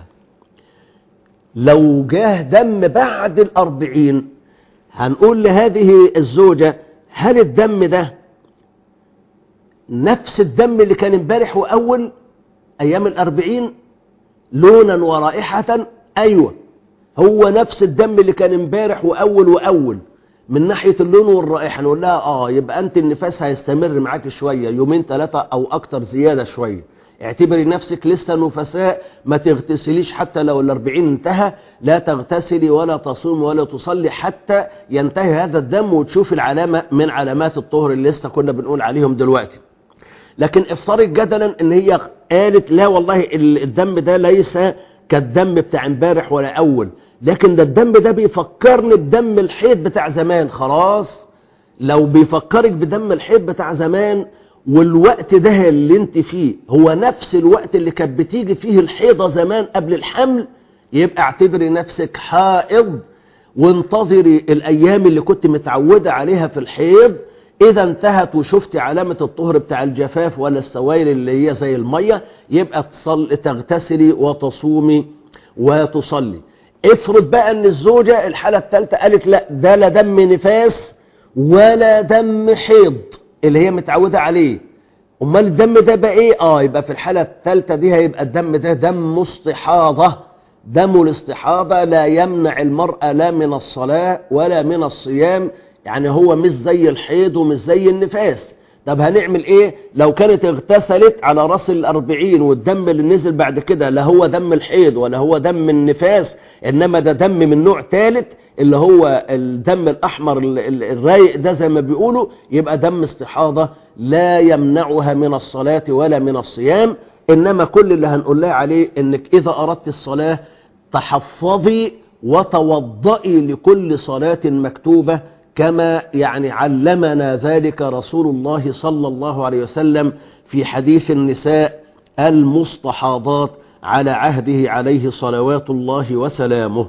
لو جاه دم بعد الاربعين هنقول لهذه الزوجة هل الدم ده نفس الدم اللي كان امبارح واول أيام الأربعين لونا ورائحة أيوة هو نفس الدم اللي كان امبارح وأول وأول من ناحية اللون والرائحة نقول لها آه يبقى أنت النفاس هيستمر معاك شوية يومين ثلاثة أو أكتر زيادة شوية اعتبري نفسك لسه نفساء ما تغتسليش حتى لو الأربعين انتهى لا تغتسلي ولا تصوم ولا تصلي حتى ينتهي هذا الدم وتشوف العلامة من علامات الطهر اللي لسه كنا بنقول عليهم دلوقتي لكن افترض جدلا ان هي قالت لا والله الدم ده ليس كالدم بتاع امبارح ولا اول لكن ده الدم ده بيفكرني بدم الحيض بتاع زمان خلاص لو بيفكرك بدم الحيض بتاع زمان والوقت ده اللي انت فيه هو نفس الوقت اللي كانت بتيجي فيه الحيضة زمان قبل الحمل يبقى اعتبري نفسك حائض وانتظري الايام اللي كنت متعودة عليها في الحيض اذا انتهت وشفت علامة الطهر بتاع الجفاف ولا السوائل اللي هي زي المية يبقى تصل تغتسلي وتصومي وتصلي افرض بقى ان الزوجة الحالة الثالثة قالت لا ده لا دم نفاس ولا دم حيض اللي هي متعودة عليه امال الدم ده بقى ايه اه يبقى في الحالة الثالثة دي هيبقى الدم ده دم استحاضة دم الاستحاضة لا يمنع المرأة لا من الصلاة ولا من الصيام يعني هو مش زي الحيض ومش زي النفاس طب هنعمل ايه لو كانت اغتسلت على راس الاربعين والدم اللي نزل بعد كده لا هو دم الحيض ولا هو دم النفاس انما ده دم من نوع ثالث اللي هو الدم الاحمر الرايق ده زي ما بيقولوا يبقى دم استحاضة لا يمنعها من الصلاة ولا من الصيام انما كل اللي هنقول لها عليه انك اذا اردت الصلاة تحفظي وتوضئي لكل صلاة مكتوبة كما يعني علمنا ذلك رسول الله صلى الله عليه وسلم في حديث النساء المستحاضات على عهده عليه صلوات الله وسلامه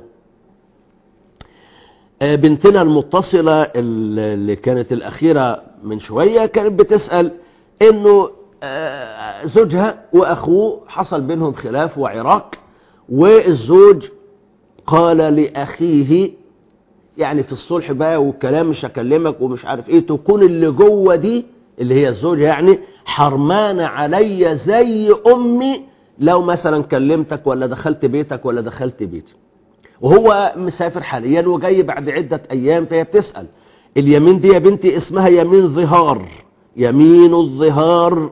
بنتنا المتصلة اللي كانت الأخيرة من شوية كانت بتسأل إنه زوجها وأخوه حصل بينهم خلاف وعراك والزوج قال لأخيه يعني في الصلح بقى والكلام مش هكلمك ومش عارف ايه تكون اللي جوه دي اللي هي الزوجة يعني حرمانة عليا زي امي لو مثلا كلمتك ولا دخلت بيتك ولا دخلت بيتي وهو مسافر حاليا وجاي بعد عدة ايام فهي بتسأل اليمين دي يا بنتي اسمها يمين ظهار يمين الظهار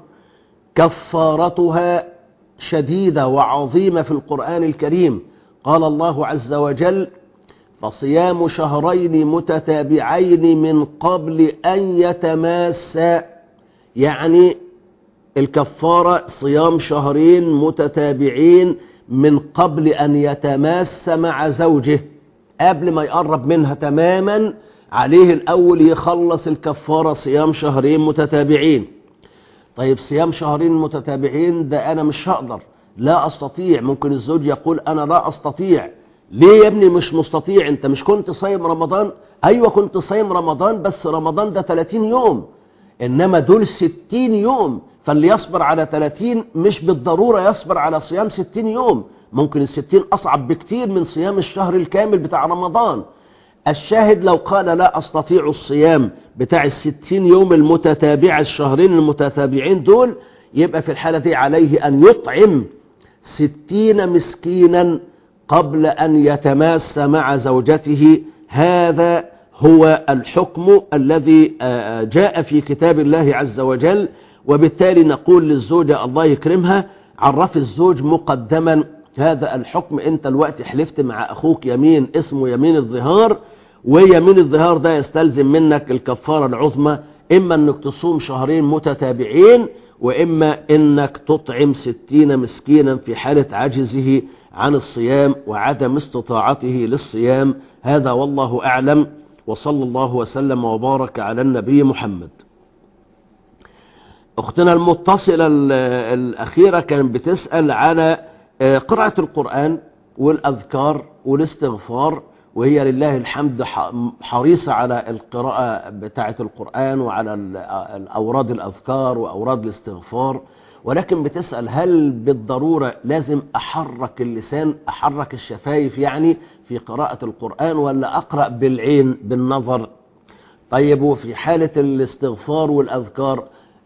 كفارتها شديدة وعظيمة في القرآن الكريم قال الله عز وجل فصيام شهرين متتابعين من قبل أن يتماسا يعني الكفارة صيام شهرين متتابعين من قبل أن يتماس مع زوجه قبل ما يقرب منها تماما عليه الأول يخلص الكفارة صيام شهرين متتابعين طيب صيام شهرين متتابعين ده أنا مش هقدر لا أستطيع ممكن الزوج يقول أنا لا أستطيع ليه يا ابني مش مستطيع انت مش كنت صايم رمضان ايوه كنت صايم رمضان بس رمضان ده 30 يوم انما دول 60 يوم فاللي يصبر على 30 مش بالضرورة يصبر على صيام 60 يوم ممكن الستين اصعب بكتير من صيام الشهر الكامل بتاع رمضان الشاهد لو قال لا استطيع الصيام بتاع الستين يوم المتتابعة الشهرين المتتابعين دول يبقى في الحالة دي عليه ان يطعم ستين مسكينا قبل أن يتماس مع زوجته هذا هو الحكم الذي جاء في كتاب الله عز وجل وبالتالي نقول للزوجة الله يكرمها عرف الزوج مقدما هذا الحكم انت الوقت حلفت مع اخوك يمين اسمه يمين الظهار ويمين الظهار ده يستلزم منك الكفارة العظمى اما انك تصوم شهرين متتابعين واما انك تطعم ستين مسكينا في حالة عجزه عن الصيام وعدم استطاعته للصيام هذا والله أعلم وصلى الله وسلم وبارك على النبي محمد أختنا المتصلة الأخيرة كانت بتسأل على قراءة القرآن والأذكار والاستغفار وهي لله الحمد حريصة على القراءة بتاعة القرآن وعلى الأوراد الأذكار وأوراد الاستغفار ولكن بتسأل هل بالضرورة لازم أحرك اللسان أحرك الشفايف يعني في قراءة القرآن ولا أقرأ بالعين بالنظر طيب وفي حالة الاستغفار والأذكار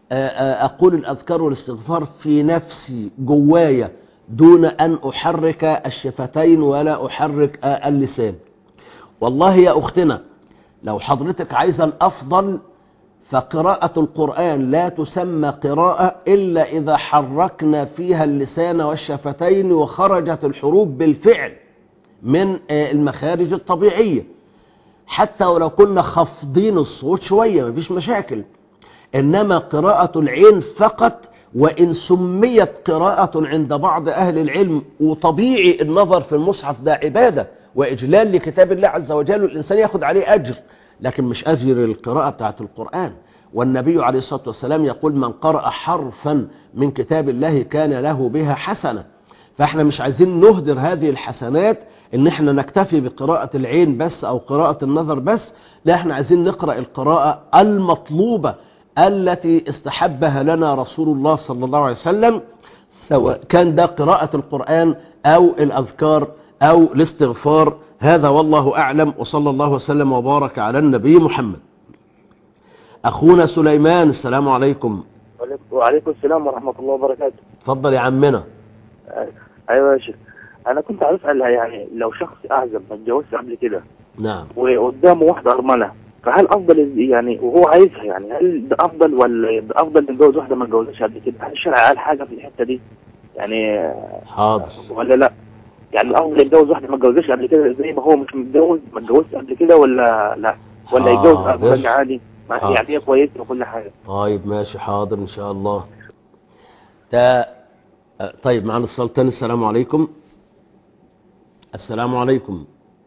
آه، آه، أقول الأذكار والاستغفار في نفسي جوايا دون أن أحرك الشفتين ولا أحرك آه، اللسان والله يا أختنا لو حضرتك عايزة الأفضل فقراءة القرآن لا تسمى قراءة إلا إذا حركنا فيها اللسان والشفتين وخرجت الحروف بالفعل من آه، المخارج الطبيعية حتى ولو كنا خافضين الصوت شوية مفيش مشاكل إنما قراءة العين فقط وإن سميت قراءة عند بعض أهل العلم وطبيعي النظر في المصحف ده عبادة وإجلال لكتاب الله عز وجل والإنسان ياخد عليه أجر لكن مش أجر القراءة بتاعت القرآن والنبي عليه الصلاة والسلام يقول من قرأ حرفا من كتاب الله كان له بها حسنة فاحنا مش عايزين نهدر هذه الحسنات ان احنا نكتفي بقراءة العين بس او قراءة النظر بس لا احنا عايزين نقرأ القراءة المطلوبة التي استحبها لنا رسول الله صلى الله عليه وسلم سواء كان ده قراءة القرآن او الاذكار او الاستغفار هذا والله اعلم وصلى الله وسلم وبارك على النبي محمد اخونا سليمان السلام عليكم وعليكم السلام ورحمة الله وبركاته اتفضل يا عمنا أيوة يا شيخ أنا كنت عايز أسأل يعني لو شخص أعزب ما اتجوزش قبل كده نعم وقدامه واحدة أرملة فهل أفضل يعني وهو عايزها يعني هل ده أفضل ولا ده أفضل تتجوز واحدة ما اتجوزتش قبل كده هل الشرع قال حاجة في الحتة دي يعني حاضر ولا لا يعني الأفضل يتجوز واحدة ما اتجوزتش قبل كده زي ما هو مش متجوز ما اتجوزش قبل كده ولا لا ولا يتجوز حاضر. قبل عادي مع- حاضر. يعني هي كويسة وكل حاجة طيب ماشي حاضر ان شاء الله ده آه، طيب معنا اتصال تاني السلام عليكم السلام عليكم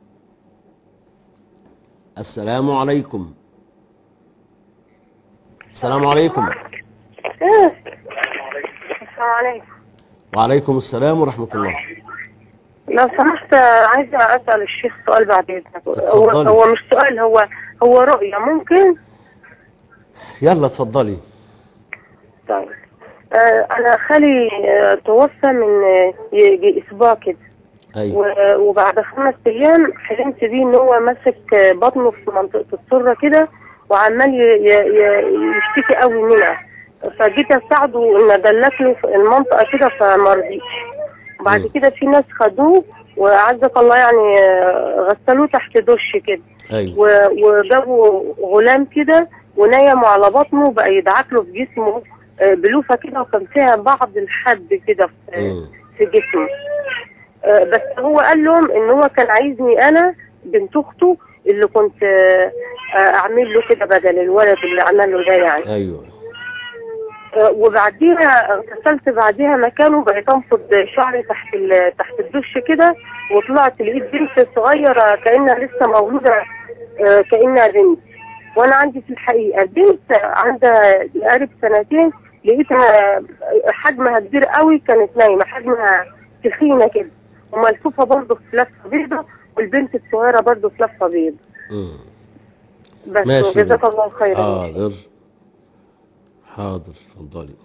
السلام عليكم السلام عليكم السلام عليكم وعليكم السلام ورحمة الله لو سمحت عايزة أسأل الشيخ سؤال بعد إذنك هو, اتفضلي. هو مش سؤال هو هو رؤية ممكن يلا اتفضلي طيب آه، أنا خالي آه، توفى من آه، يجي أسبوع كده ايوه و- وبعد خمس أيام حلمت بيه إن هو ماسك آه، بطنه في منطقة السرة كده وعمال ي- ي- ي- يشتكي قوي منها فجيت أساعده إن أدلك له في المنطقة كده فمرضيش بعد مم. كده في ناس خدوه وعزك الله يعني آه، غسلوه تحت دش كده ايوه و- وجابوا غلام كده ونيموا على بطنه بقى يدعك له في جسمه آه، بلوفة كده وكان فيها بعض الحد كده في, مم. في جسمه آه، بس هو قال لهم ان هو كان عايزني انا بنت اخته اللي كنت آه، آه، اعمل له كده بدل الولد اللي عمل له ده يعني ايوه آه، وبعديها اغتسلت بعديها مكانه بقيت انفض شعري تحت ال- تحت الدش كده وطلعت لقيت بنت صغيره كانها لسه مولوده آه، كانها بنت وانا عندي في الحقيقه بنت عندها قارب سنتين لقيتها حجمها كبير قوي كانت نايمه حجمها تخينه كده وملفوفه برضه في لفه بيضه والبنت الصغيره برضه في لفه بيض مم. بس ماشي. جزاك الله خيرا حاضر حاضر اتفضلي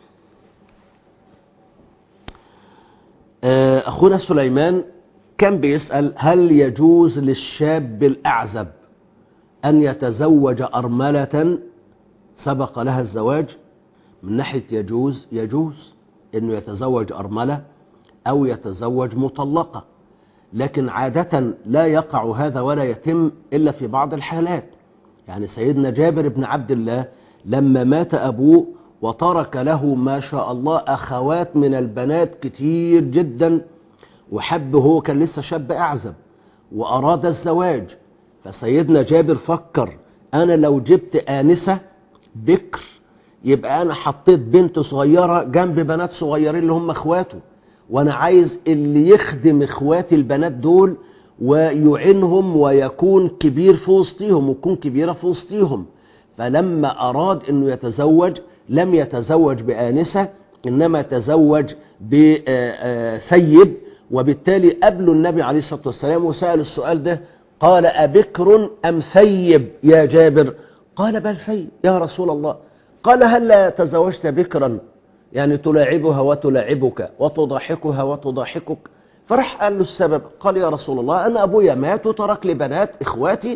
آه، أخونا سليمان كان بيسأل هل يجوز للشاب الأعزب أن يتزوج أرملة سبق لها الزواج من ناحية يجوز يجوز أنه يتزوج أرملة أو يتزوج مطلقة لكن عادة لا يقع هذا ولا يتم إلا في بعض الحالات يعني سيدنا جابر بن عبد الله لما مات أبوه وترك له ما شاء الله أخوات من البنات كتير جدا وحب هو كان لسه شاب أعزب وأراد الزواج فسيدنا جابر فكر أنا لو جبت آنسة بكر يبقى أنا حطيت بنت صغيرة جنب بنات صغيرين اللي هم أخواته وأنا عايز اللي يخدم إخواتي البنات دول ويعنهم ويكون كبير في وسطهم وتكون كبيرة في وسطهم فلما أراد أنه يتزوج لم يتزوج بآنسة إنما تزوج بسيب وبالتالي قابله النبي عليه الصلاة والسلام وسأل السؤال ده قال أبكر أم ثيب يا جابر قال بل ثيب يا رسول الله قال هل لا تزوجت بكرا يعني تلاعبها وتلاعبك وتضحكها وتضحكك فراح قال له السبب قال يا رسول الله أنا أبويا مات وترك لي بنات إخواتي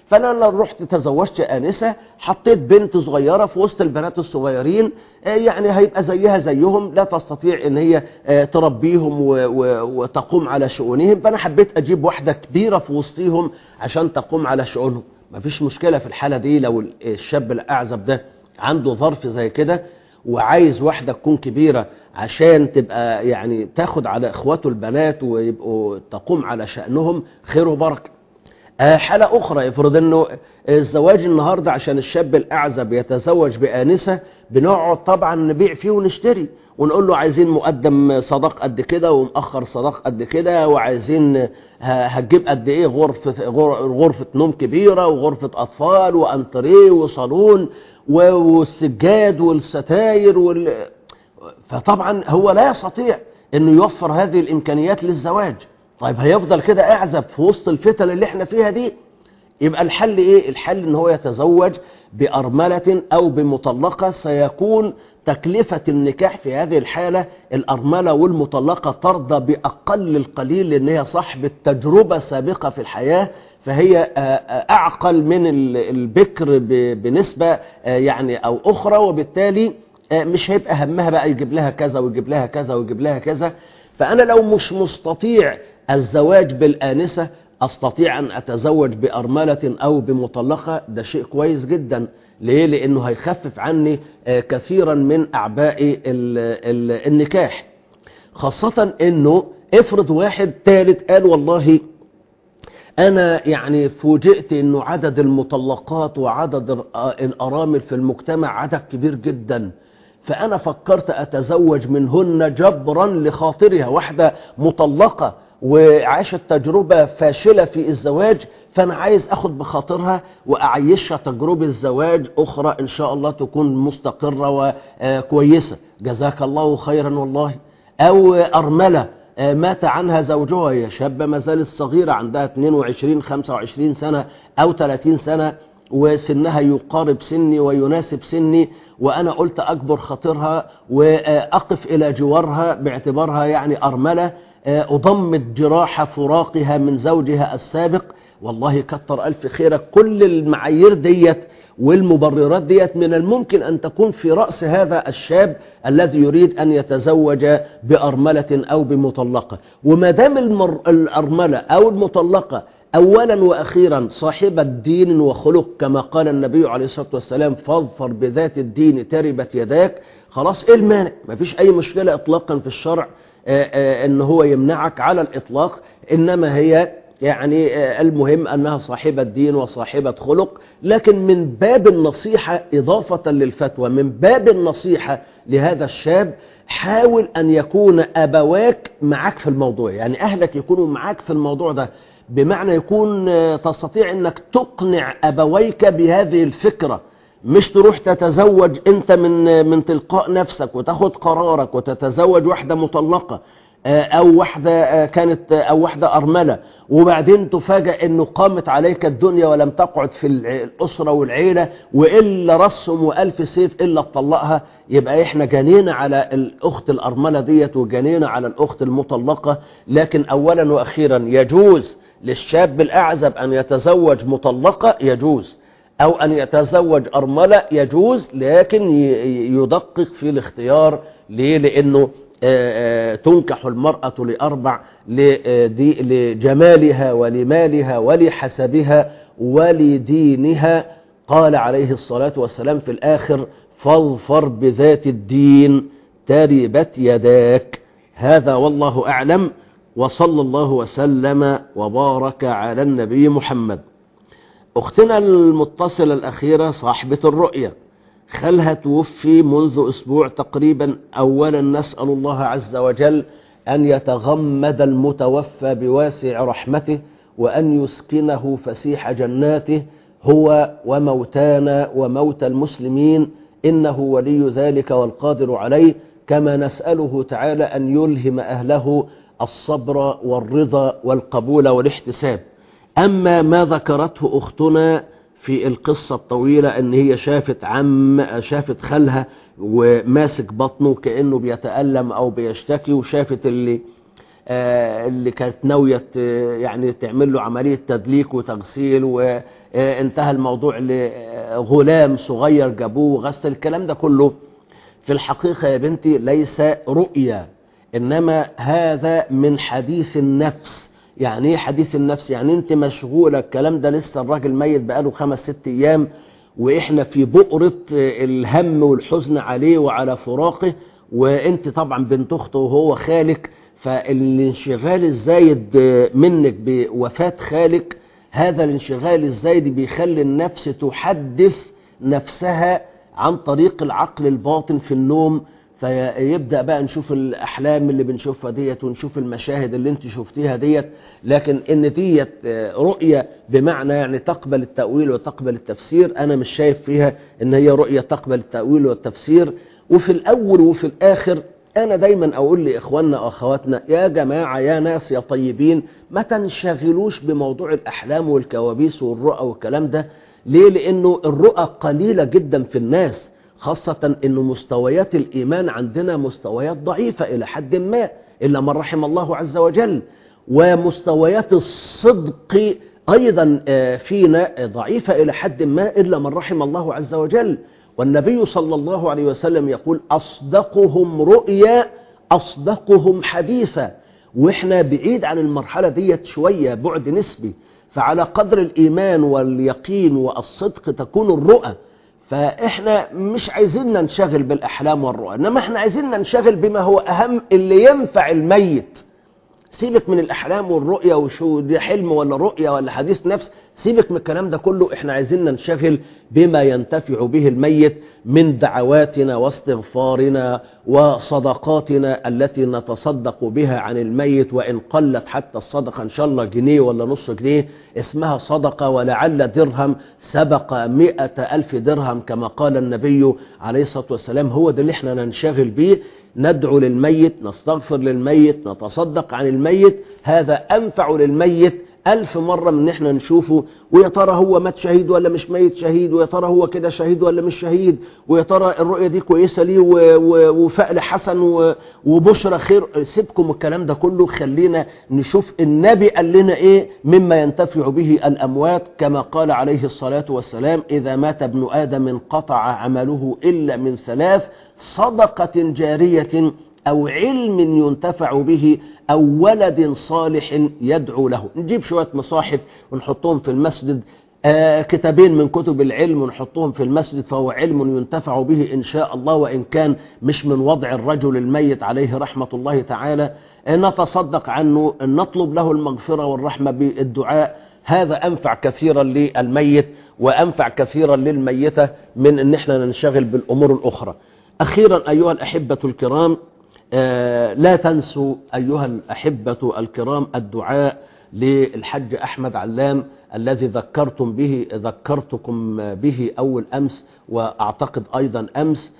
فانا لو رحت تزوجت انسه حطيت بنت صغيره في وسط البنات الصغيرين آه، يعني هيبقى زيها زيهم لا تستطيع ان هي آه، تربيهم و- و- وتقوم على شؤونهم فانا حبيت اجيب واحده كبيره في وسطهم عشان تقوم على شؤونهم مفيش مشكله في الحاله دي لو الشاب الاعزب ده عنده ظرف زي كده وعايز واحده تكون كبيره عشان تبقى يعني تاخد على اخواته البنات ويبقوا تقوم على شانهم خير وبركه آه، حالة أخرى افرض أنه الزواج النهاردة عشان الشاب الأعزب يتزوج بآنسة بنقعد طبعا نبيع فيه ونشتري ونقول له عايزين مقدم صداق قد كده ومؤخر صداق قد كده وعايزين ه- هتجيب قد ايه غرفة غر- غرفة نوم كبيرة وغرفة أطفال وأنتريه وصالون و- والسجاد والستاير وال... فطبعا هو لا يستطيع انه يوفر هذه الامكانيات للزواج طيب هيفضل كده اعزب في وسط الفتن اللي احنا فيها دي يبقى الحل ايه الحل ان هو يتزوج بارمله او بمطلقه سيكون تكلفة النكاح في هذه الحالة الأرملة والمطلقة ترضى بأقل القليل لأن هي صاحبة تجربة سابقة في الحياة فهي آه، آه، أعقل من ال- البكر ب- بنسبة آه، يعني أو أخرى وبالتالي آه، مش هيبقى همها بقى يجيب لها كذا ويجيب لها كذا ويجيب لها كذا فأنا لو مش مستطيع الزواج بالآنسة أستطيع أن أتزوج بأرملة أو بمطلقة ده شيء كويس جدا ليه؟ لأنه هيخفف عني آه، كثيرا من أعباء ال- ال- النكاح خاصة أنه افرض واحد ثالث قال والله أنا يعني فوجئت أنه عدد المطلقات وعدد ال- آه، الأرامل في المجتمع عدد كبير جدا فأنا فكرت أتزوج منهن جبرا لخاطرها واحدة مطلقة وعاشت تجربة فاشلة في الزواج فأنا عايز أخد بخاطرها وأعيشها تجربة زواج أخرى إن شاء الله تكون مستقرة وكويسة جزاك الله خيرا والله أو أرملة آه، مات عنها زوجها هي شابة ما زالت صغيرة عندها 22 25 سنة أو 30 سنة وسنها يقارب سني ويناسب سني وأنا قلت أكبر خاطرها وأقف إلى جوارها باعتبارها يعني أرملة آه، أضمد جراح فراقها من زوجها السابق والله كتر ألف خيرك كل المعايير ديت والمبررات ديت من الممكن أن تكون في رأس هذا الشاب الذي يريد أن يتزوج بأرملة أو بمطلقة وما دام المر... الأرملة أو المطلقة أولا وأخيرا صاحبة دين وخلق كما قال النبي عليه الصلاة والسلام فاظفر بذات الدين تربت يداك خلاص إيه المانع مفيش أي مشكلة إطلاقا في الشرع آه، آه، ان هو يمنعك على الاطلاق انما هي يعني آه، المهم انها صاحبة دين وصاحبة خلق لكن من باب النصيحة اضافة للفتوى من باب النصيحة لهذا الشاب حاول ان يكون ابواك معك في الموضوع يعني اهلك يكونوا معك في الموضوع ده بمعنى يكون آه، تستطيع انك تقنع ابويك بهذه الفكرة مش تروح تتزوج انت من من تلقاء نفسك وتاخد قرارك وتتزوج واحدة مطلقة آه، او واحدة آه، كانت آه، او واحدة ارملة وبعدين تفاجأ انه قامت عليك الدنيا ولم تقعد في الع- الاسرة والعيلة والا رسم والف سيف الا تطلقها يبقى احنا جنينا على الاخت الارملة ديت وجنينا على الاخت المطلقة لكن اولا واخيرا يجوز للشاب الاعزب ان يتزوج مطلقة يجوز أو أن يتزوج أرملة يجوز لكن ي- يدقق في الاختيار ليه؟ لأنه آه، آه، تنكح المرأة لأربع لدي- لجمالها ولمالها ولحسبها ولدينها قال عليه الصلاة والسلام في الآخر فاظفر بذات الدين تربت يداك هذا والله أعلم وصلى الله وسلم وبارك على النبي محمد أختنا المتصلة الأخيرة صاحبة الرؤية خالها توفي منذ أسبوع تقريبا أولا نسأل الله عز وجل أن يتغمد المتوفى بواسع رحمته وأن يسكنه فسيح جناته هو وموتانا وموتى المسلمين إنه ولي ذلك والقادر عليه كما نسأله تعالى أن يلهم أهله الصبر والرضا والقبول والاحتساب أما ما ذكرته أختنا في القصة الطويلة أن هي شافت عم شافت خالها وماسك بطنه كأنه بيتألم أو بيشتكي وشافت اللي آه، اللي كانت ناوية ت- يعني تعمل له عملية تدليك وتغسيل وانتهى الموضوع لغلام صغير جابوه وغسل الكلام ده كله في الحقيقة يا بنتي ليس رؤيا إنما هذا من حديث النفس يعني ايه حديث النفس يعني انت مشغولة الكلام ده لسه الراجل ميت بقاله خمس ست ايام واحنا في بؤرة الهم والحزن عليه وعلى فراقه وانت طبعا بنت اخته وهو خالك فالانشغال الزايد منك بوفاة خالك هذا الانشغال الزايد بيخلي النفس تحدث نفسها عن طريق العقل الباطن في النوم فيبدأ بقى نشوف الأحلام اللي بنشوفها ديت ونشوف المشاهد اللي انت شفتيها ديت لكن ان ديت رؤية بمعنى يعني تقبل التأويل وتقبل التفسير أنا مش شايف فيها ان هي رؤية تقبل التأويل والتفسير وفي الأول وفي الآخر أنا دايما أقول لإخواننا وأخواتنا يا جماعة يا ناس يا طيبين ما تنشغلوش بموضوع الأحلام والكوابيس والرؤى والكلام ده ليه لأنه الرؤى قليلة جدا في الناس خاصة أنه مستويات الإيمان عندنا مستويات ضعيفة إلى حد ما إلا من رحم الله عز وجل ومستويات الصدق أيضا فينا ضعيفة إلى حد ما إلا من رحم الله عز وجل والنبي صلى الله عليه وسلم يقول أصدقهم رؤيا أصدقهم حديثا وإحنا بعيد عن المرحلة ديت شوية بعد نسبي فعلى قدر الإيمان واليقين والصدق تكون الرؤى فإحنا مش عايزين ننشغل بالأحلام والرؤى إنما إحنا عايزين ننشغل بما هو أهم اللي ينفع الميت سيبك من الأحلام والرؤية وشو دي حلم ولا رؤية ولا حديث نفس سيبك من الكلام ده كله احنا عايزين ننشغل بما ينتفع به الميت من دعواتنا واستغفارنا وصدقاتنا التي نتصدق بها عن الميت وإن قلت حتى الصدقة إن شاء الله جنيه ولا نص جنيه اسمها صدقة ولعل درهم سبق مئة ألف درهم كما قال النبي عليه الصلاة والسلام هو ده اللي احنا ننشغل به ندعو للميت نستغفر للميت نتصدق عن الميت هذا أنفع للميت ألف مرة من احنا نشوفه ويا ترى هو مات شهيد ولا مش ميت شهيد ويا ترى هو كده شهيد ولا مش شهيد ويا ترى الرؤية دي كويسة ليه وفأل حسن وبشرى خير سيبكم الكلام ده كله خلينا نشوف النبي قال لنا ايه مما ينتفع به الأموات كما قال عليه الصلاة والسلام إذا مات ابن آدم انقطع عمله إلا من ثلاث صدقة جارية أو علم ينتفع به أو ولد صالح يدعو له نجيب شوية مصاحف ونحطهم في المسجد آه كتابين من كتب العلم ونحطهم في المسجد فهو علم ينتفع به إن شاء الله وإن كان مش من وضع الرجل الميت عليه رحمة الله تعالى آه نتصدق عنه نطلب له المغفرة والرحمة بالدعاء هذا أنفع كثيرا للميت وأنفع كثيرا للميتة من أن احنا ننشغل بالأمور الأخرى أخيرا أيها الأحبة الكرام آه لا تنسوا أيها الأحبة الكرام الدعاء للحج أحمد علام الذي ذكرتم به ذكرتكم به أول أمس وأعتقد أيضا أمس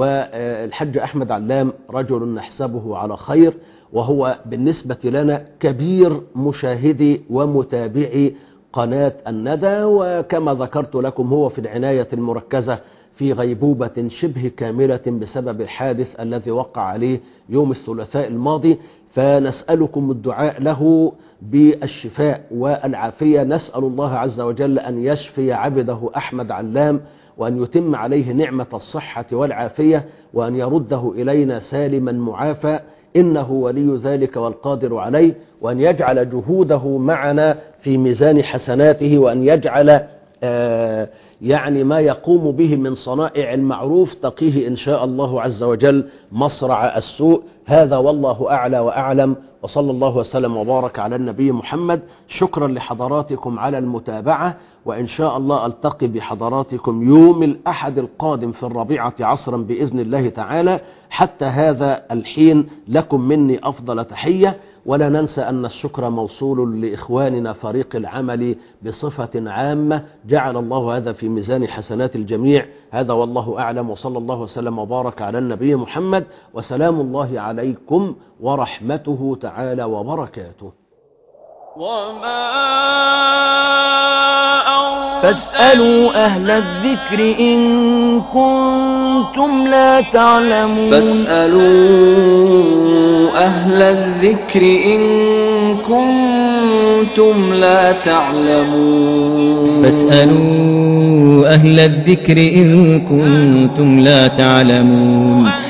والحج أحمد علام رجل نحسبه على خير وهو بالنسبة لنا كبير مشاهدي ومتابعي قناة الندى وكما ذكرت لكم هو في العناية المركزة في غيبوبة شبه كاملة بسبب الحادث الذي وقع عليه يوم الثلاثاء الماضي فنسألكم الدعاء له بالشفاء والعافية نسأل الله عز وجل أن يشفي عبده أحمد علام وأن يتم عليه نعمة الصحة والعافية وأن يرده إلينا سالما معافى إنه ولي ذلك والقادر عليه وأن يجعل جهوده معنا في ميزان حسناته وأن يجعل آه يعني ما يقوم به من صنائع المعروف تقيه إن شاء الله عز وجل مصرع السوء هذا والله أعلى وأعلم وصلى الله وسلم وبارك على النبي محمد شكرا لحضراتكم على المتابعة وإن شاء الله ألتقي بحضراتكم يوم الأحد القادم في الربيعة عصرا بإذن الله تعالى حتى هذا الحين لكم مني أفضل تحية ولا ننسى أن الشكر موصول لإخواننا فريق العمل بصفة عامة جعل الله هذا في ميزان حسنات الجميع هذا والله أعلم وصلى الله وسلم وبارك على النبي محمد وسلام الله عليكم ورحمته تعالى وبركاته وما أرسلنا فاسألوا أهل الذكر إن كنتم لا تعلمون فاسألوا أهل الذكر إن كنتم لا تعلمون فاسألوا أهل الذكر إن كنتم لا تعلمون